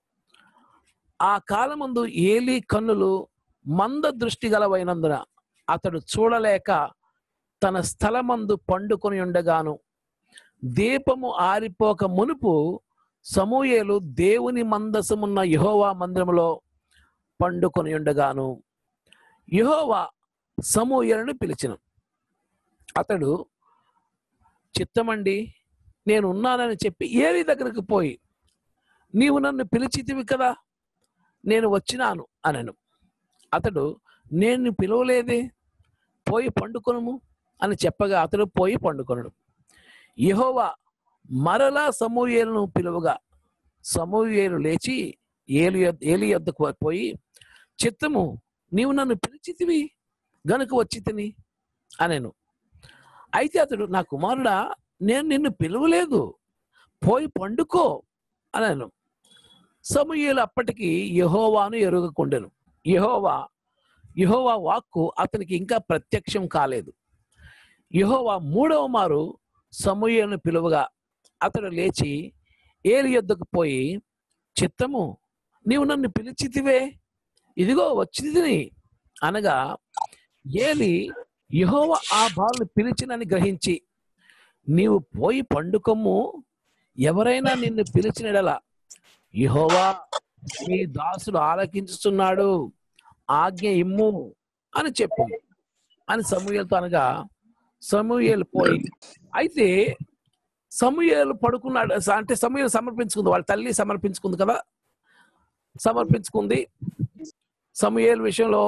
ఆ కాలమందు ఏలి కన్నులు మంద దృష్టి గలవైనందున అతడు చూడలేక తన స్థలమందు పండుకొని ఉండగాను దీపము ఆరిపోక మునుపు సమూయేలు దేవుని మందసమున్న యెహోవా మందిరములో పండుకొని ఉండగాను యెహోవా సమూయేలును పిలిచిన అతడు చిత్తమండి నేను ఉన్నానని చెప్పి ఏలి దగ్గరకు పోయి నీవు నన్ను పిలిచితివి కదా నేను వచ్చినాను అనను అతడు నేను నిన్ను పిలవలేదే పోయి పండుకొనుము అని చెప్పగా అతడు పోయి పండుకొనడు యెహోవా మరలా సమూయేలును పిలువగా సమూయేలు లేచి ఏలి యొద్- ఏలి యొద్దకు పోయి చిత్తము నీవు నన్ను పిలిచితివి గనుక వచ్చి తిని అనెను అయితే అతడు నా కుమారుడా నేను నిన్ను పిలవలేదు పోయి పండుకో అనను సమూయేలు అప్పటికి యెహోవాను ఎరుగకుండెను యెహోవా యెహోవా వాక్కు అతనికి ఇంకా ప్రత్యక్షం కాలేదు యెహోవా మూడవ మారు సమూయేలును పిలువగా అతడు లేచి ఏలి యొద్దకు పోయి చిత్తము నీవు నన్ను పిలిచితివే ఇదిగో వచ్చింది అనగా ఏలి యెహోవ ఆ బాలుని పిలిచినని గ్రహించి నీవు పోయి పండుకొమ్ము ఎవరైనా నిన్ను పిలిచినడలా యెహోవా నీ దాసుడు ఆలకించుతున్నాడు ఆజ్ఞ ఇమ్ము అని చెప్పు అని సమూయేలుతో అనగా సమూయేలు పోయి అయితే సమూయేలు పడుకున్నాడు స- అంటే సమూయేలు సమర్పించుకుంది వాళ్ళ తల్లి సమర్పించుకుంది కదా సమర్పించుకుంది సమూయేలు విషయంలో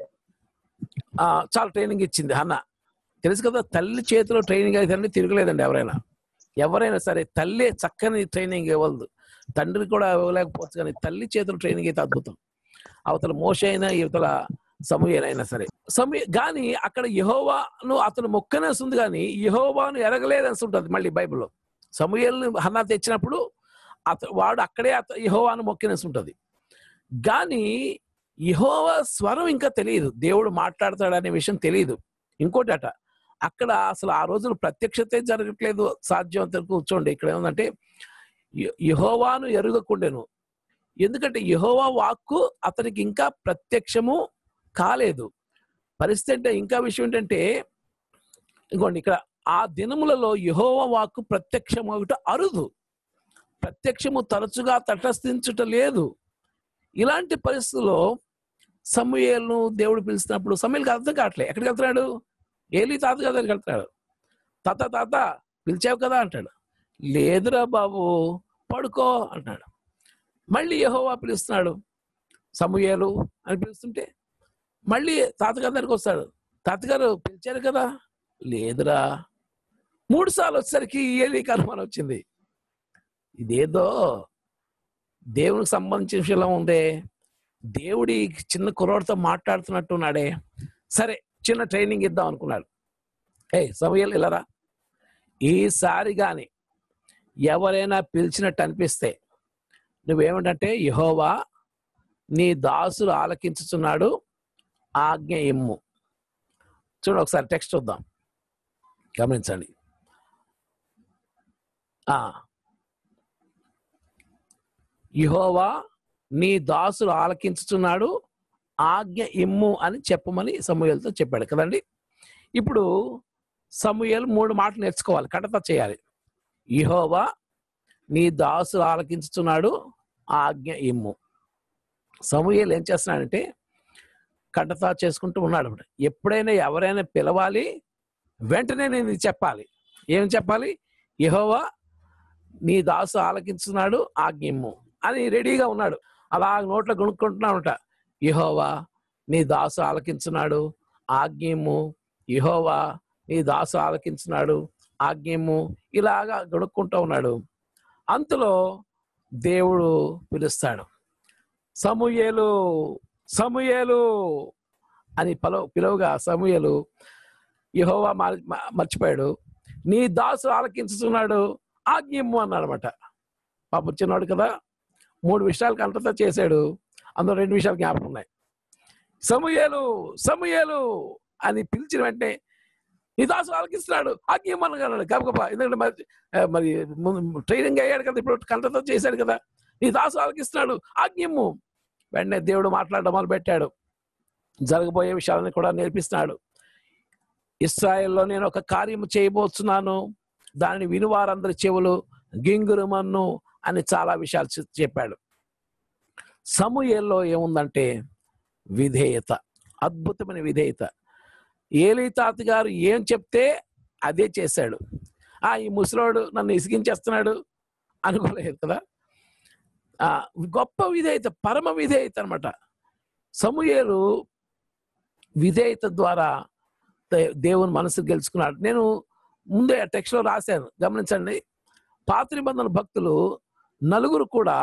ఆ, చాలా ట్రైనింగ్ ఇచ్చింది అన్న తెలుసు కదా తల్లి చేతిలో ట్రైనింగ్ అయితే తిరగలేదండి ఎవరైనా ఎవరైనా సరే తల్లి చక్కని ట్రైనింగ్ ఇవ్వదు తండ్రి కూడా ఇవ్వలేకపోవచ్చు కానీ తల్లి చేతిలో ట్రైనింగ్ అయితే అద్భుతం అవతల మోష అయినా ఇవతల సమూహైనా సరే సమయ కానీ అక్కడ యహోవాను అతను మొక్కనేస్తుంది కానీ యహోవాను ఎరగలేదని ఉంటుంది మళ్ళీ బైబిల్లో సమూహల్ని హన్నా తెచ్చినప్పుడు అత వాడు అక్కడే అత యహోవాను మొక్కినేసి ఉంటుంది కానీ యహోవ స్వరం ఇంకా తెలియదు దేవుడు మాట్లాడతాడనే విషయం తెలియదు ఇంకోటి అట అక్కడ అసలు ఆ రోజులు ప్రత్యక్షతే జరగట్లేదు సాధ్యమంత కూర్చోండి ఇక్కడ ఏముందంటే య- యెహోవాను ఎరుగకుండెను ఎందుకంటే యెహోవా వాక్కు అతనికి ఇంకా ప్రత్యక్షము కాలేదు పరిస్థితి అంటే ఇంకా విషయం ఏంటంటే ఇంకోండి ఇక్కడ ఆ దినములలో యెహోవా వాక్కు ప్రత్యక్షమవుట అరుదు ప్రత్యక్షము తరచుగా తటస్థించుట లేదు ఇలాంటి పరిస్థితుల్లో సమూయేలును దేవుడు పిలుస్తున్నప్పుడు సమూయేలుకి అర్థం కావట్లే ఎక్కడికి వెళ్తున్నాడు ఏలి తాత కదా దగ్గరికి వెళ్తున్నాడు తాత తాత పిలిచావు కదా అంటాడు లేదురా బాబు పడుకో అంటాడు మళ్ళీ యెహోవా పిలుస్తున్నాడు సమూయేలు అని పిలుస్తుంటే మళ్ళీ తాతగారి దగ్గరికి వస్తాడు తాతగారు పిలిచారు కదా లేదురా మూడు సార్లు వచ్చేసరికి ఏలికి అనుమానం వచ్చింది ఇదేదో దేవునికి సంబంధించిన విషయంలో ఉందే దేవుడి చిన్న కుర్రోడితో మాట్లాడుతున్నట్టు ఉన్నాడే సరే చిన్న ట్రైనింగ్ ఇద్దాం అనుకున్నాడు ఏ సమయాలు ఇలారా ఈసారి కానీ ఎవరైనా పిలిచినట్టు అనిపిస్తే నువ్వేమిటంటే యహోవా నీ దాసులు ఆలకించుచున్నాడు ఆజ్ఞ ఇమ్ము చూడండి ఒకసారి టెక్స్ట్ చూద్దాం గమనించండి ఆ యహోవా నీ దాసులు ఆలకించుచున్నాడు ఆజ్ఞ ఇమ్ము అని చెప్పమని సమూహలతో చెప్పాడు కదండి ఇప్పుడు సమూహలు మూడు మాటలు నేర్చుకోవాలి కడత చేయాలి యహోవా నీ దాసులు ఆలకించుచున్నాడు ఆజ్ఞ ఇమ్ము సమూహలు ఏం చేస్తున్నాడంటే కడత చేసుకుంటూ ఉన్నాడు అప్పుడు ఎప్పుడైనా ఎవరైనా పిలవాలి వెంటనే నేను ఇది చెప్పాలి ఏం చెప్పాలి యహోవా నీ దాసు ఆలకించున్నాడు ఆజ్ఞిమ్ము అని రెడీగా ఉన్నాడు అలా నోట్లో కొనుక్కుంటున్నాడుట యహోవా నీ దాసు ఆలకించున్నాడు ఆజ్ఞిమ్ము యహోవా నీ దాసు ఆలకించున్నాడు ఆజ్ఞిమ్ము ఇలాగా గొడుక్కుంటూ ఉన్నాడు అంతలో దేవుడు పిలుస్తాడు సమూయేలు సమూయేలు అని పిలవ పిలువగా సమూయేలు యహోవా మార్- మ- మర్చిపోయాడు నీ దాసు ఆలకించుతున్నాడు ఆజ్ఞిమ్ము అన్నాడనమాట పాప చిన్నవాడు కదా మూడు విషయాలకు అంతటా చేశాడు అందులో రెండు విషయాలు జ్ఞాపకం ఉన్నాయి సమూయేలు సమూయేలు అని పిలిచిన వెంటనే నీ దాసు ఆలకిస్తున్నాడు ఆజ్ఞిమ్మని అన్నాడు గబగబ ఎందుకంటే మరి ఆ, మరి ముందు ట్రైనింగ్ అయ్యాడు కదా ఇప్పుడు కంటతో చేశాడు కదా నీ దాసు ఆలకిస్తున్నాడు ఆజ్ఞిమ్ము వెంటనే దేవుడు మాట్లాడడం మొదలు పెట్టాడు జరగబోయే విషయాలను కూడా నేర్పిస్తున్నాడు ఇస్రాయెల్లో నేను ఒక కార్యము చేయబోతున్నాను దానిని వినువారందరి చెవులు గింగురుమన్ను అని చాలా విషయాలు చె- చెప్పాడు సమూయేల్లో ఏముందంటే విధేయత అద్భుతమైన విధేయత ఏలీ తాత గారు ఏం చెప్తే అదే చేశాడు ఆ ఈ ముసలోడు నన్ను ఇసిగించేస్తున్నాడు అనుకోలేదు కదా ఆ గొప్ప విధేయత పరమ విధేయత అనమాట సమూయేలు విధేయత ద్వారా దే- దేవుని మనసు గెలుచుకున్నాడు నేను ముందే టెక్స్ట్లో రాశాను గమనించండి పాత నిబంధన భక్తులు నలుగురు కూడా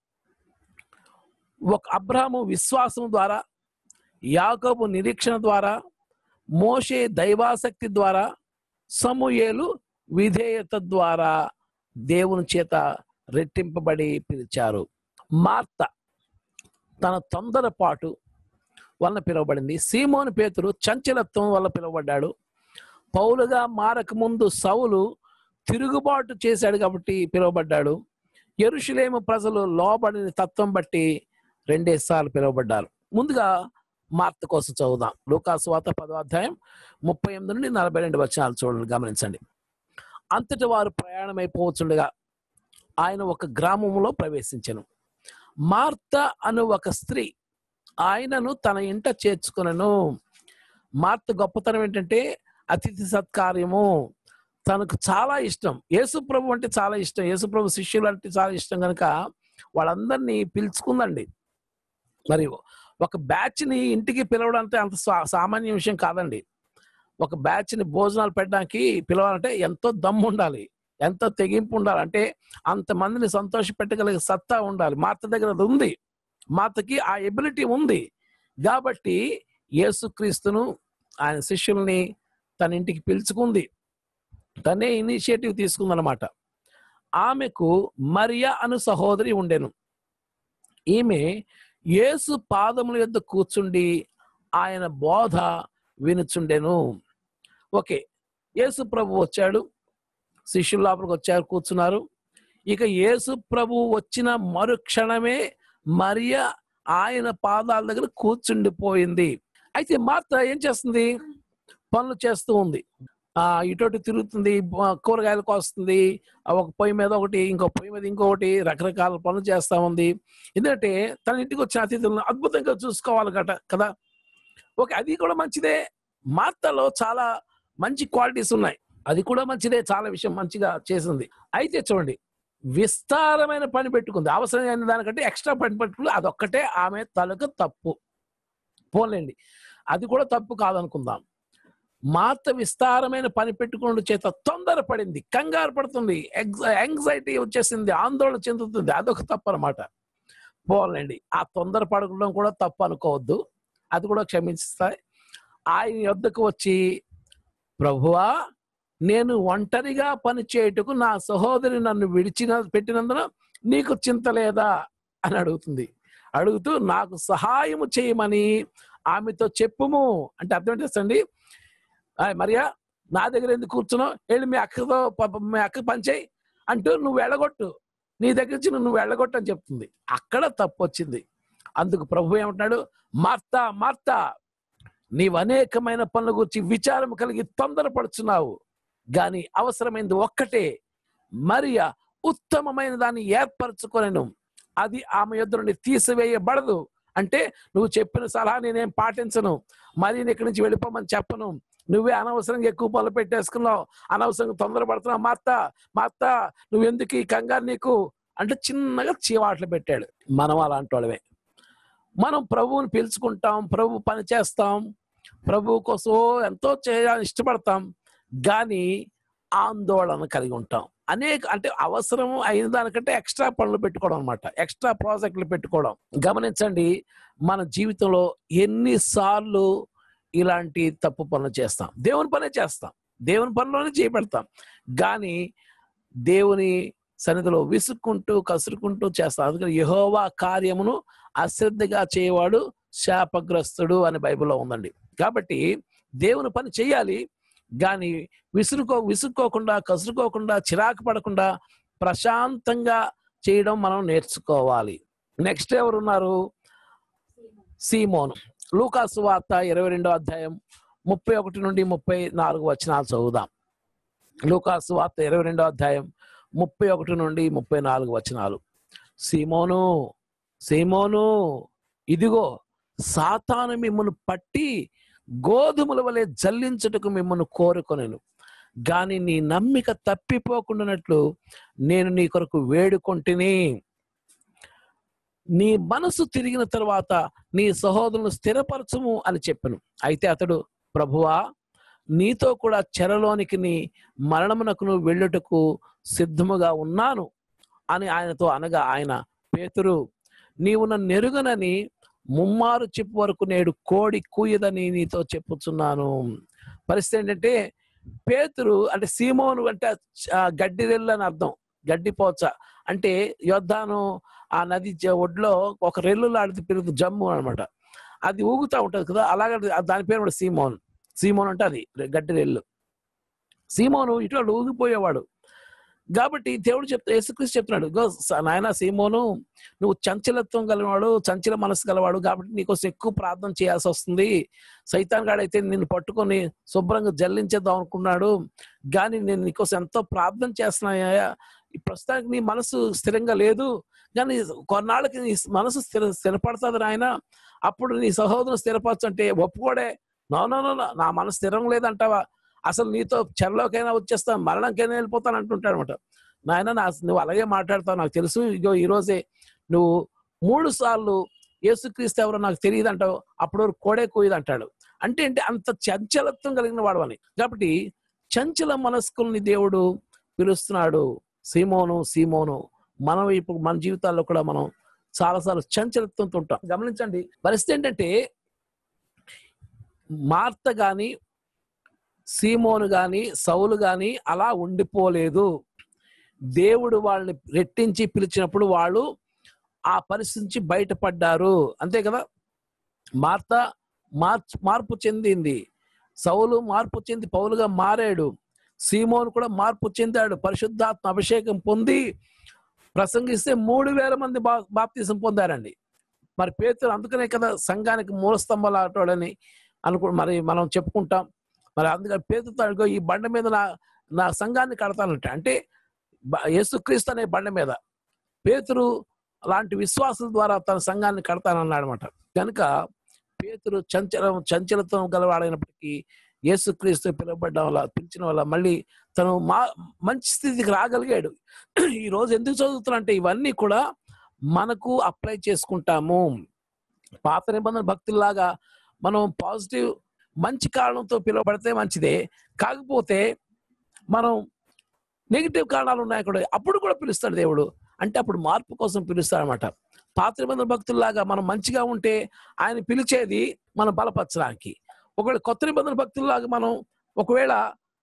ఒక అబ్రాహము విశ్వాసం ద్వారా యాకోబు నిరీక్షణ ద్వారా మోషే దైవాసక్తి ద్వారా సమూయేలు విధేయత ద్వారా దేవుని చేత రెట్టింపబడి పిలిచారు మార్త తన తొందరపాటు వలన పిలువబడింది సీమోని పేతురు చంచలత్వం వల్ల పిలువబడ్డాడు పౌలుగా మారక ముందు సౌలు తిరుగుబాటు చేశాడు కాబట్టి పిలువబడ్డాడు ఎరుషులేము ప్రజలు లోబడిన తత్వం బట్టి రెండేసార్లు పిలువబడ్డారు ముందుగా మార్త కోసం చదువుదాం లూకాసు వాత పదో అధ్యాయం ముప్పై ఎనిమిది నుండి నలభై రెండు వచనాలు చూడండి గమనించండి అంతటి వారు ప్రయాణమైపోవచ్చుండగా ఆయన ఒక గ్రామంలో ప్రవేశించను మార్త అను ఒక స్త్రీ ఆయనను తన ఇంట చేర్చుకునను మార్త గొప్పతనం ఏంటంటే అతిథి సత్కార్యము తనకు చాలా ఇష్టం యేసుప్రభు అంటే చాలా ఇష్టం యేసుప్రభు శిష్యులు అంటే చాలా ఇష్టం కనుక వాళ్ళందరినీ పిలుచుకుందండి మరి ఒక బ్యాచ్ ని ఇంటికి పిలవడం అంటే అంత సా- సామాన్య విషయం కాదండి ఒక బ్యాచ్ ని భోజనాలు పెట్టడానికి పిలవాలంటే ఎంతో దమ్ము ఉండాలి ఎంతో తెగింపు ఉండాలి అంటే అంతమందిని సంతోష పెట్టగలిగే సత్తా ఉండాలి మాత దగ్గర అది ఉంది మాతకి ఆ ఎబిలిటీ ఉంది కాబట్టి యేసుక్రీస్తును ఆయన శిష్యుల్ని తన ఇంటికి పిలుచుకుంది తనే ఇనిషియేటివ్ తీసుకుందనమాట ఆమెకు మరియా అను సహోదరి ఉండెను ఈమె యేసు పాదముల యొద్ద కూర్చుండి ఆయన బోధ వినుచుండెను ఓకే యేసు ప్రభు వచ్చాడు శిష్యుల లోపలికి వచ్చారు కూర్చున్నారు ఇక యేసు ప్రభు వచ్చిన మరుక్షణమే మరియ ఆయన పాదాల దగ్గర కూర్చుండిపోయింది అయితే మార్త ఏం చేస్తుంది పనులు చేస్తూ ఉంది ఆ ఇటు తిరుగుతుంది బ- కూరగాయలు కోస్తుంది ఆ ఒక పొయ్యి మీద ఒకటి ఇంకో పొయ్యి మీద ఇంకొకటి రకరకాల పనులు చేస్తా ఉంది ఎందుకంటే తన ఇంటికి వచ్చిన అతిథులను అద్భుతంగా చూసుకోవాలి కట కదా ఓకే అది కూడా మంచిదే మార్తలో చాలా మంచి క్వాలిటీస్ ఉన్నాయి అది కూడా మంచిదే చాలా విషయం మంచిగా చేసింది అయితే చూడండి విస్తారమైన పని పెట్టుకుంది అవసరమైన దానికంటే ఎక్స్ట్రా పని పెట్టుకుంది అదొక్కటే ఆమె తలకు తప్పు పోలేండి అది కూడా తప్పు కాదనుకుందాం మార్త విస్తారమైన పని పెట్టుకున్న చేత తొందరపడింది కంగారు పడుతుంది యాంగ్జైటీ వచ్చేసింది ఆందోళన చెందుతుంది అదొక తప్పు అనమాట పోలండి ఆ తొందర పడడం కూడా తప్పు అనుకోవద్దు అది కూడా క్షమిస్తాయి ఆయన యొద్దకు వచ్చి ప్రభువా నేను ఒంటరిగా పని చేయుటకు నా సహోదరి నన్ను విడిచిన పెట్టినందున నీకు చింత లేదా అని అడుగుతుంది అడుగుతూ నాకు సహాయము చేయమని ఆమెతో చెప్పుము అంటే అర్థం ఏంటండి మరియా నా దగ్గర ఎందుకు కూర్చున్నావు వెళ్ళి మీ అక్కతో ప- మీ అక్క పనిచేయి అంటూ నువ్వు వెళ్ళగొట్టు నీ దగ్గర నుంచి నువ్వు వెళ్ళగొట్టు అని చెప్తుంది అక్కడ తప్పు వచ్చింది అందుకు ప్రభు ఏమంటున్నాడు మార్తా మార్తా నీవు అనేకమైన పనుల గురించి విచారం కలిగి తొందరపడుచున్నావు గాని అవసరమైనది ఒక్కటే మరియా ఉత్తమమైన దాన్ని ఏర్పరచుకొనెను అది ఆమె యొద్ద నుండి తీసివేయబడదు అంటే నువ్వు చెప్పిన సలహా నేనేం పాటించను మరి నేను ఇక్కడి నుంచి వెళ్ళిపోమని చెప్పను నువ్వే అనవసరంగా ఎక్కువ పనులు పెట్టేసుకున్నావు అనవసరంగా తొందరపడుతున్నావు మా అత్త మా అత్త నువ్వు ఎందుకు ఈ కంగారు నీకు అంటే చిన్నగా చీవాట్లు పెట్టాడు మనం అలాంటి వాళ్ళమే మనం ప్రభువుని పిలుచుకుంటాం ప్రభు పని చేస్తాం ప్రభు కోసం ఎంతో చేయాలని ఇష్టపడతాం కానీ ఆందోళన కలిగి ఉంటాం అనేక అంటే అవసరం అయిన దానికంటే ఎక్స్ట్రా పనులు పెట్టుకోవడం అనమాట ఎక్స్ట్రా ప్రాజెక్టులు పెట్టుకోవడం గమనించండి మన జీవితంలో ఎన్నిసార్లు ఇలాంటి తప్పు పనులు చేస్తాం దేవుని పనే చేస్తాం దేవుని పనిలోనే చేయబెడతాం కానీ దేవుని సన్నిధిలో విసుక్కుంటూ కసురుకుంటూ చేస్తాం అందుకని యహోవా కార్యమును అశ్రద్ధగా చేయవాడు శాపగ్రస్తుడు అని బైబిల్లో ఉందండి కాబట్టి దేవుని పని చేయాలి కానీ విసురుకో విసుక్కోకుండా కసురుకోకుండా చిరాకు పడకుండా ప్రశాంతంగా చేయడం మనం నేర్చుకోవాలి నెక్స్ట్ ఎవరున్నారు సీమోను లూకాసు వార్త ఇరవై రెండో అధ్యాయం ముప్పై ఒకటి నుండి ముప్పై నాలుగు వచనాలు చదువుదాం లూకాసు వార్త ఇరవై రెండో అధ్యాయం ముప్పై ఒకటి నుండి ముప్పై నాలుగు వచనాలు సీమోను సీమోను ఇదిగో సాతాను మిమ్మల్ని పట్టి గోధుమల వలె జల్లించుటకు మిమ్మల్ని కోరుకొనెను గాని నీ నమ్మిక తప్పిపోకుండానట్లు నేను నీ కొరకు వేడుకొంటిని నీ మనసు తిరిగిన తర్వాత నీ సహోదరులను స్థిరపరచము అని చెప్పాను అయితే అతడు ప్రభువా నీతో కూడా చెరలోనికి నీ మరణమునకును వెళ్ళుటకు సిద్ధముగా ఉన్నాను అని ఆయనతో అనగా ఆయన పేతురు నీవు నన్ను ఎరుగనని ముమ్మారు చెప్పు వరకు నేడు కోడి కూయదని నీతో చెప్పుచున్నాను పరిస్థితి ఏంటంటే పేతురు అంటే సీమోను అంటే ఆ గడ్డి రెల్లు అని అర్థం గడ్డి పోచ అంటే యోద్ధాను ఆ నది జ- ఒడ్లో ఒక రెల్లు లాడితే పెరుగు జమ్ము అన్నమాట అది ఊగుతూ ఉంటది కదా అలాగే అది- దాని పేరు కూడా సీమోన్ సీమోన్ అంటే అది గడ్డి రెల్లు సీమోను ఇటువంటి ఊగిపోయేవాడు కాబట్టి దేవుడు చెప్తా యేసుక్రీస్తు చెప్తున్నాడు "గో స- నాయన సీమోను నువ్వు చంచలత్వం గలవాడు చంచల మనసు గలవాడు కాబట్టి నీకోసం ఎక్కువ ప్రార్థన చేయాల్సి వస్తుంది సైతాన్ గాడైతే నిన్ను పట్టుకొని శుభ్రంగా జల్లించేద్దాం అనుకున్నాడు కానీ నేను నీకోసం ఎంతో ప్రార్థన చేస్తున్నాయా ఈ ప్రస్తుతానికి నీ మనసు స్థిరంగా లేదు కానీ కొన్నాళ్ళకి నీ మనసు స్థిర స్థిరపడుతుంది నాయన అప్పుడు నీ సహోదరుని స్థిరపరచు అంటే ఒప్పుకోడే నో నో నో, నో, నా మనసు స్థిరం లేదంటావా అసలు నీతో చెరలోకైనా వచ్చేస్తాను మరణంకైనా వెళ్ళిపోతాను అంటుంటాడు అనమాట నాయన నా నువ్వు అలాగే మాట్లాడతావు నాకు తెలుసు ఇగో ఈ రోజే నువ్వు మూడు సార్లు యేసుక్రీస్తు ఎవరో నాకు తెలియదు అంటావు అప్పుడు వరకు కోడే కోయదు అంటాడు అంటే ఏంటి అంత చంచలత్వం కలిగిన వాడు అని కాబట్టి చంచల మనస్కుల్ని దేవుడు పిలుస్తున్నాడు సీమోను సీమోను మనం ఇప్పుడు మన జీవితాల్లో కూడా మనం చాలాసార్లు చంచలత్వంతో ఉంటాం గమనించండి పరిస్థితి ఏంటంటే మార్త గాని సీమోను గాని సౌలు గాని అలా ఉండిపోలేదు దేవుడు వాళ్ళని రెట్టించి పిలిచినప్పుడు వాళ్ళు ఆ పరిస్థితి నుంచి బయటపడ్డారు అంతే కదా మార్త మార్చ్ మార్పు చెందింది సౌలు మార్పు చెంది పౌలుగా మారాడు సీమోను కూడా మార్పు చెందాడు పరిశుద్ధాత్మ అభిషేకం పొంది ప్రసంగిస్తే మూడు వేల మంది బా బాప్తీసం పొందారండి మరి పేతురు అందుకనే కదా సంఘానికి మూలస్తంభాలని అనుకు మరి మనం చెప్పుకుంటాం మరి అందుకని పేతుతో అడుగు ఈ బండ మీద నా నా సంఘాన్ని కడతానంటే అంటే బ- యేసుక్రీస్తు అనే బండ మీద పేతురు లాంటి విశ్వాసుల ద్వారా తన సంఘాన్ని కడతానన్నాడు అనమాట కనుక పేతురు చంచలం చంచలత్వం గలవాడైనప్పటికీ యేసుక్రీస్తు పిలువబడ్డం వల్ల పిలిచిన వల్ల మళ్ళీ తను మా మంచి స్థితికి రాగలిగాడు ఈ రోజు ఎందుకు చదువుతున్నా అంటే ఇవన్నీ కూడా మనకు అప్లై చేసుకుంటాము పాత నిబంధన భక్తుల్లాగా మనం పాజిటివ్ మంచి కారణంతో పిలువబడితే మంచిదే కాకపోతే మనం నెగిటివ్ కారణాలు ఉన్నాయి కూడా అప్పుడు కూడా పిలుస్తాడు దేవుడు అంటే అప్పుడు మార్పు కోసం పిలుస్తాడు అనమాట పాత నిబంధన భక్తుల్లాగా మనం మంచిగా ఉంటే ఆయన పిలిచేది మనం బలపరచడానికి ఒకవేళ కొత్త నిబంధన భక్తుల్లాగా మనం ఒకవేళ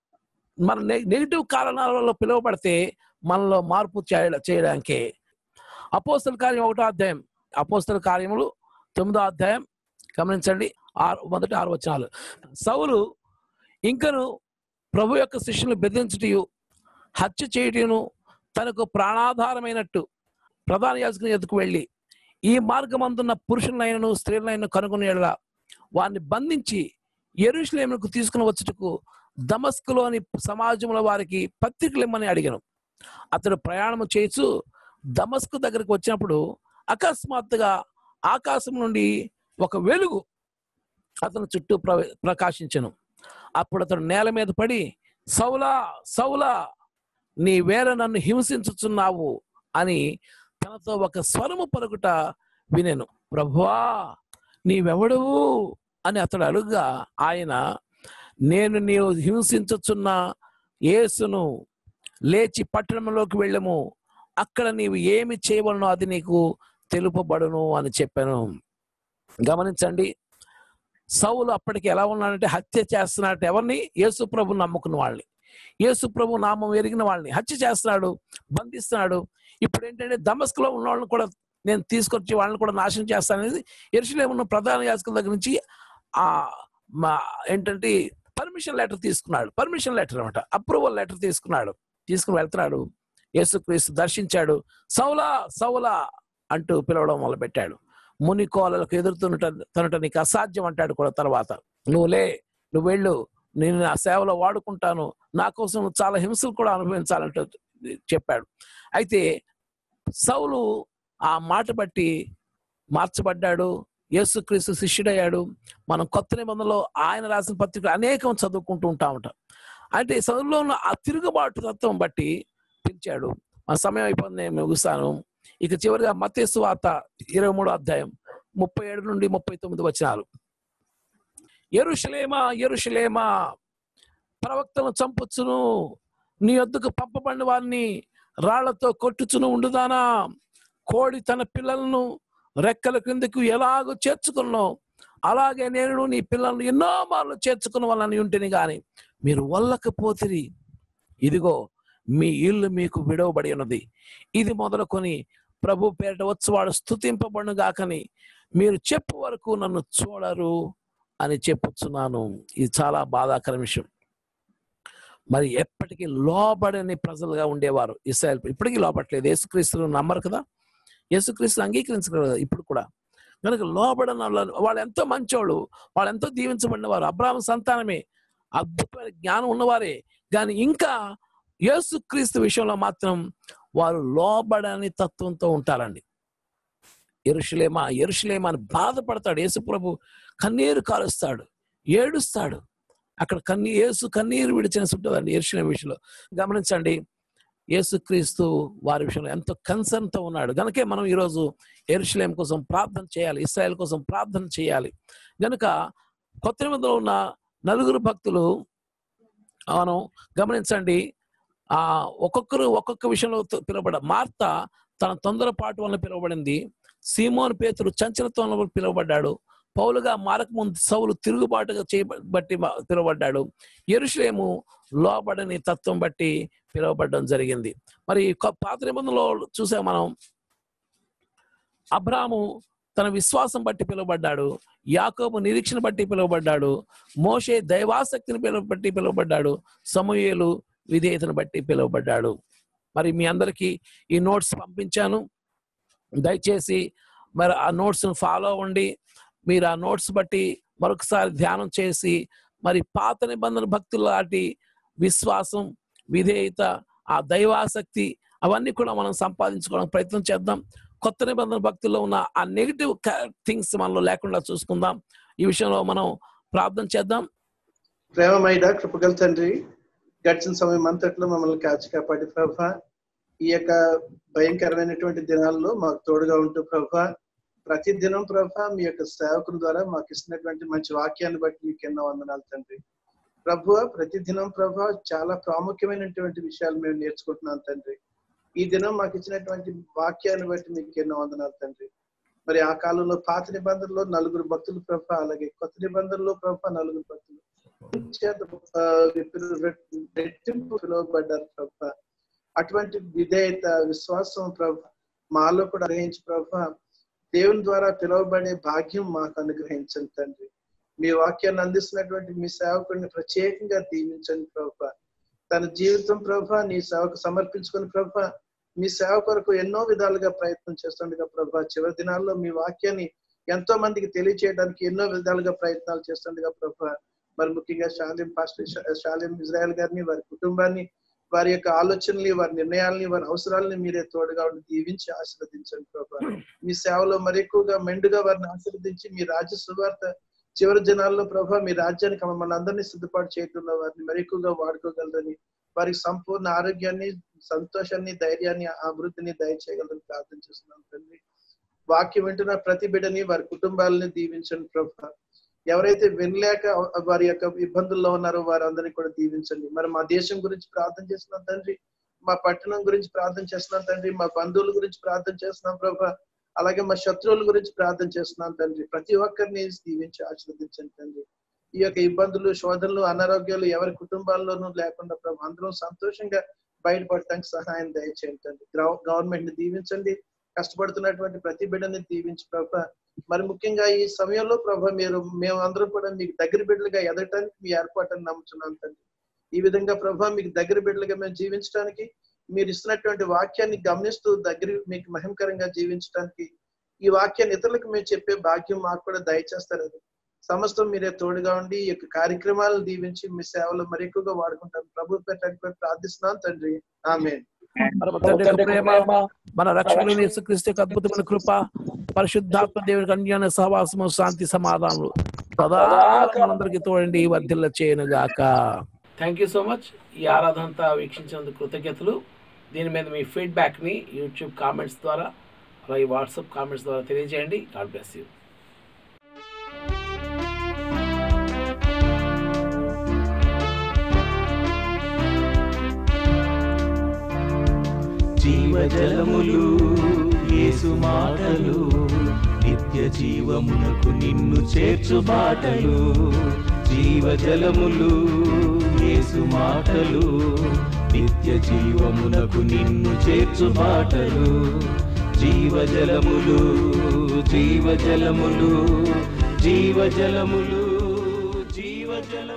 మన నెగిటివ్ కారణాల వల్ల పిలువబడితే మనలో మార్పు చేయ చేయడానికే అపోస్తల కార్యం ఒకటో అధ్యాయం అపోస్తల కార్యములు తొమ్మిదో అధ్యాయం గమనించండి ఆరు మొదటి ఆరు వచనాలు సౌలు ఇంకను ప్రభు యొక్క శిష్యులను బెదిరించుటయు హత్య చేయుటను తనకు ప్రాణాధారమైనట్టు ప్రధాన యాజకుని ఎదుకు వెళ్ళి ఈ మార్గమందున్న పురుషులైనను స్త్రీలైన కనుగొని ఎడల వారిని బంధించి ఎరుషులేములకు తీసుకుని వచ్చుటకు దమస్కులోని సమాజంలో వారికి పత్రికలు ఇమ్మని అడిగాను అతడు ప్రయాణం చేస్తూ దమస్కు దగ్గరకు వచ్చినప్పుడు అకస్మాత్తుగా ఆకాశం నుండి ఒక వెలుగు అతని చుట్టూ ప్ర ప్రకాశించను అప్పుడు అతడు నేల మీద పడి సౌలా సౌలా నీ వేర నన్ను హింసించుచున్నావు అని తనతో ఒక స్వరము పలుకుట వినెను ప్రభువా నీవెవడవు అని అతడు అడుగుగా ఆయన నేను నీవు హింసించుచున్న యేసును లేచి పట్టణంలోకి వెళ్ళము అక్కడ నీవు ఏమి చేయవలనో అది నీకు తెలుపబడును అని చెప్పాను గమనించండి సౌలు అప్పటికి ఎలా ఉన్నాడంటే హత్య చేస్తున్నాడు ఎవరిని యేసు ప్రభు నమ్ముకున్న వాళ్ళని యేసు ప్రభు నామం ఎరిగిన వాళ్ళని హత్య చేస్తున్నాడు బంధిస్తున్నాడు ఇప్పుడు ఏంటంటే దమస్కులో ఉన్న వాళ్ళని కూడా నేను తీసుకొచ్చి వాళ్ళని కూడా నాశనం చేస్తాననేది ఎరుసలేము ఉన్న ప్రధాన యాజకుల దగ్గర నుంచి ఆ మా ఏంటంటే పర్మిషన్ లెటర్ తీసుకున్నాడు పర్మిషన్ లెటర్ అనమాట అప్రూవల్ లెటర్ తీసుకున్నాడు తీసుకుని వెళ్తున్నాడు యేసుక్రీస్తు దర్శించాడు సౌలా సౌలా అంటూ పిలవడం మొదలుపెట్టాడు ముని కోలలకు ఎదురుతున్నట తనట నీకు అసాధ్యం అంటాడు కూడా తర్వాత నువ్వు లే నువ్వు వెళ్ళు నేను నా సేవలో వాడుకుంటాను నా కోసం నువ్వు చాలా హింసలు కూడా అనుభవించాలంటూ చెప్పాడు అయితే సౌలు ఆ మాట బట్టి మార్చబడ్డాడు యేసుక్రీస్తు శిష్యుడయ్యాడు మనం కొత్త నిబంధనలో ఆయన రాసిన పత్రికలు అనేకం చదువుకుంటూ ఉంటా ఉంటాం అంటే సౌలులో ఉన్న ఆ తిరుగుబాటు తత్వం బట్టి పిలిచాడు మన సమయం అయిపోయింది నేను ముగిస్తాను ఇక చివరిగా మతేసు వార్త ఇరవై మూడో అధ్యాయం ముప్పై ఏడు నుండి ముప్పై తొమ్మిది వచనాలు ఎరుషలేమా ఎరుషలేమా ప్రవక్తలను చంపుచును నీ వద్దకు పంపబడిన వారిని రాళ్లతో కొట్టుచును ఉండుదానా కోడి తన పిల్లలను రెక్కల క్రిందకు ఎలాగో చేర్చుకున్నో అలాగే నేను నీ పిల్లలను ఎన్నో మార్లు చేర్చుకున్న వాళ్ళని ఉంటేని గాని మీరు వల్లకపోతిరి ఇదిగో మీ ఇల్లు మీకు విడవబడి ఉన్నది ఇది మొదలుకొని ప్రభు పేరిట వచ్చువాడు స్థుతింపబడును గాకని మీరు చెప్పు వరకు నన్ను చూడరు అని చెప్పుచున్నాను ఇది చాలా బాధాకర విషయం మరి ఎప్పటికీ లోబడని ప్రజలుగా ఉండేవారు ఇస్రాయల్ ఇప్పటికీ లోపట్లేదు యేసుక్రీస్తును నమ్మరు కదా యేసుక్రీస్తుని అంగీకరించరు కదా ఇప్పుడు కూడా కనుక లోబడన వాళ్ళ- వాళ్ళు ఎంతో మంచోళ్ళు వాళ్ళు ఎంతో దీవించబడిన వారు అబ్రాహ్మ సంతానమే అద్భుతమైన జ్ఞానం ఉన్నవారే కానీ ఇంకా యేసుక్రీస్తు విషయంలో మాత్రం వారు లోబడని తత్వంతో ఉంటారండి ఎరుషులేమా ఎరుషులేమా అని బాధపడతాడు యేసు ప్రభు కన్నీరు కాలుస్తాడు ఏడుస్తాడు అక్కడ కన్నీ యేసు కన్నీరు విడిచిన ఉంటుందండి ఎరుషులేం విషయంలో గమనించండి యేసుక్రీస్తు వారి విషయంలో ఎంతో concern తో ఉన్నాడు గనుకే మనం ఈరోజు ఎరుషులేం కోసం ప్రార్థన చేయాలి ఇస్రాయల్ కోసం ప్రార్థన చేయాలి గనుక కొత్త నిబంధనలో ఉన్న నలుగురు భక్తులు మనం గమనించండి ఆ ఒక్కొక్కరు ఒక్కొక్క విషయంలో త- పిలువబడ మార్త తన తొందరపాటు వలన పిలువబడింది సీమోన్ పేతురు చంచలత్వం వలన పిలువబడ్డాడు పౌలుగా మారక ముందు సౌలు తిరుగుబాటుగా చేయబట్టి మా- పిలువబడ్డాడు ఎరుషులేము లోబడని తత్వం బట్టి పిలువబడడం జరిగింది మరి కొ- పాత నిబంధనలో చూసాం మనం అబ్రాము తన విశ్వాసం బట్టి పిలువబడ్డాడు యాకోబు నిరీక్షణ బట్టి పిలువబడ్డాడు మోషే దైవాసక్తిని పిలువ బట్టి పిలువబడ్డాడు సమూయేలు విధేయతను బట్టి పిలువబడ్డాడు మరి మీ అందరికీ ఈ నోట్స్ పంపించాను దయచేసి మరి ఆ నోట్స్ను ఫాలో అవ్వండి మీరు ఆ నోట్స్ బట్టి మరొకసారి ధ్యానం చేసి మరి పాత నిబంధన భక్తుల లాంటి విశ్వాసం విధేయత ఆ దైవాసక్తి అవన్నీ కూడా మనం సంపాదించుకోవడానికి ప్రయత్నం చేద్దాం కొత్త నిబంధన భక్తుల్లో ఉన్న ఆ నెగిటివ్ థింగ్స్ మనలో లేకుండా చూసుకుందాం ఈ విషయంలో మనం ప్రార్థన చేద్దాం ప్రేమమైడ కృపగల తండ్రి గడిచిన సమయం అంతట్లో మమ్మల్ని కాచి కాపాడి ప్రభా ఈ యొక్క భయంకరమైనటువంటి దినాల్లో మాకు తోడుగా ఉంటూ ప్రభా ప్రతి దినం ప్రభా మీ యొక్క సేవకుల ద్వారా మాకు ఇస్తున్నటువంటి మంచి వాక్యాన్ని బట్టి మీకు ఎన్నో వందనాలు తండ్రి ప్రభు ప్రతి దినం ప్రభా చాలా ప్రాముఖ్యమైనటువంటి విషయాలు మేము నేర్చుకుంటున్నాం తండ్రి ఈ దినం మాకు ఇచ్చినటువంటి వాక్యాన్ని బట్టి మీకు ఎన్నో వందనాలు తండ్రి మరి ఆ కాలంలో పాత నిబంధనలో నలుగురు భక్తులు ప్రభ అలాగే కొత్త నిబంధనలో ప్రభ నలుగురు భక్తులు చేత, ఆ, ఇప్పుడు రెట్- రెట్టింపు పిలువబడ్డారు ప్రభ అటువంటి విధేయత విశ్వాసం ప్రభ మాలో కూడా గ్రహించి ప్రభ దేవుని ద్వారా పిలువబడే భాగ్యం మాకు అనుగ్రహించండి తండ్రి మీ వాక్యాన్ని అందిస్తున్నటువంటి మీ సేవకుడిని ప్రత్యేకంగా దీవించండి ప్రభ తన జీవితం ప్రభ నీ సేవకు సమర్పించుకుని ప్రభ మీ సేవ కొరకు ఎన్నో విధాలుగా ప్రయత్నం చేస్తుండగా ప్రభా చివరి దినాల్లో మీ వాక్యాన్ని ఎంతో మందికి తెలియచేయడానికి ఎన్నో విధాలుగా ప్రయత్నాలు చేస్తుండగా ప్రభా మరి ముఖ్యంగా షాలిం పాస్టర్ షా- షాలిం ఇజ్రాయెల్ గారిని వారి కుటుంబాన్ని వారి యొక్క ఆలోచనల్ని వారి నిర్ణయాల్ని వారి అవసరాలని మీరే తోడుగా ఉండి దీవించి ఆశీర్వదించండి ప్రభా మీ సేవలో మరి ఎక్కువగా మెండుగా వారిని ఆశీర్వదించి మీ రాజ్య సువార్త చివరి దినాల్లో ప్రభా మీ రాజ్యానికి మమ్మల్ని అందరినీ సిద్ధపాటు చేయటంలో వారిని మరి ఎక్కువగా వాడుకోగలరని వారికి సంపూర్ణ ఆరోగ్యాన్ని సంతోషాన్ని ధైర్యాన్ని అభివృద్ధిని దయచేయగలని ప్రార్థన చేస్తున్నాం తండ్రి వాక్యం వింటున్న ప్రతి బిడ్డని వారి కుటుంబాలని దీవించండి ప్రభా ఎవరైతే వినలేక వారి యొక్క ఇబ్బందుల్లో ఉన్నారో వారందరినీ కూడా దీవించండి మరి మా దేశం గురించి ప్రార్థన చేస్తున్నాం తండ్రి మా పట్టణం గురించి ప్రార్థన చేస్తున్నాం తండ్రి మా బంధువుల గురించి ప్రార్థన చేస్తున్నాం ప్రభా అలాగే మా శత్రువుల గురించి ప్రార్థన చేస్తున్నాం తండ్రి ప్రతి ఒక్కరిని దీవించి ఆశీర్వదించండి తండ్రి ఈ యొక్క ఇబ్బందులు శోధనలు అనారోగ్యాలు ఎవరి కుటుంబాల్లోనూ లేకుండా ప్రభు అందరం సంతోషంగా బయటపడటానికి సహాయం దయచేయండి తండ్రి గవర్నమెంట్ ని దీవించండి కష్టపడుతున్నటువంటి ప్రతి బిడ్డని దీవించి ప్రభ మరి ముఖ్యంగా ఈ సమయంలో ప్రభ మీరు మేము అందరం కూడా మీకు దగ్గర బిడ్డలుగా ఎదగటానికి మీ ఏర్పాటుని నమ్ముతున్నాం తండ్రి ఈ విధంగా ప్రభ మీకు దగ్గర బిడ్డలుగా మేము జీవించడానికి మీరు ఇస్తున్నటువంటి వాక్యాన్ని గమనిస్తూ దగ్గర మీకు మహిమకరంగా జీవించడానికి ఈ వాక్యాన్ని ఇతరులకు మేము చెప్పే భాగ్యం మాకు కూడా దయచేస్తారని సమస్తం మీరే తోడుగా ఉండి ఈ యొక్క కార్యక్రమాలను దీవించి మీ సేవలు మరి ఎక్కువగా వాడుకుంటారు ప్రభు పెట్టడానికి ప్రార్థిస్తున్నాం తండ్రి ఆమె పరమ తండ్రి యొక్క ప్రేమ మన రక్షకులైన యేసుక్రీస్తు యొక్క అద్భుతమైన కృప పరిశుద్ధాత్మ దేవునికి అన్యాన సహవాసము శాంతి సమాధానాలు సదా మనందరికి తోడండి వర్ధిల్ల చేయను గాక థ్యాంక్ యూ సో మచ్ ఈ ఆరాధన అంతా వీక్షించినందుకు కృతజ్ఞతలు దీని మీద మీ ఫీడ్బ్యాక్ని యూట్యూబ్ కామెంట్స్ ద్వారా అలాగే వాట్సాప్ కామెంట్స్ ద్వారా తెలియజేయండి గాడ్ బ్లెస్ యూ జీవజలములు యేసు మాటలు నిత్య జీవమునకు నిన్ను చేర్చు బాటలు జీవజలములు యేసు మాటలు నిత్య జీవమునకు నిన్ను చేర్చు బాటలు జీవజలములు జీవజలములు జీవజలములు జీవజలములు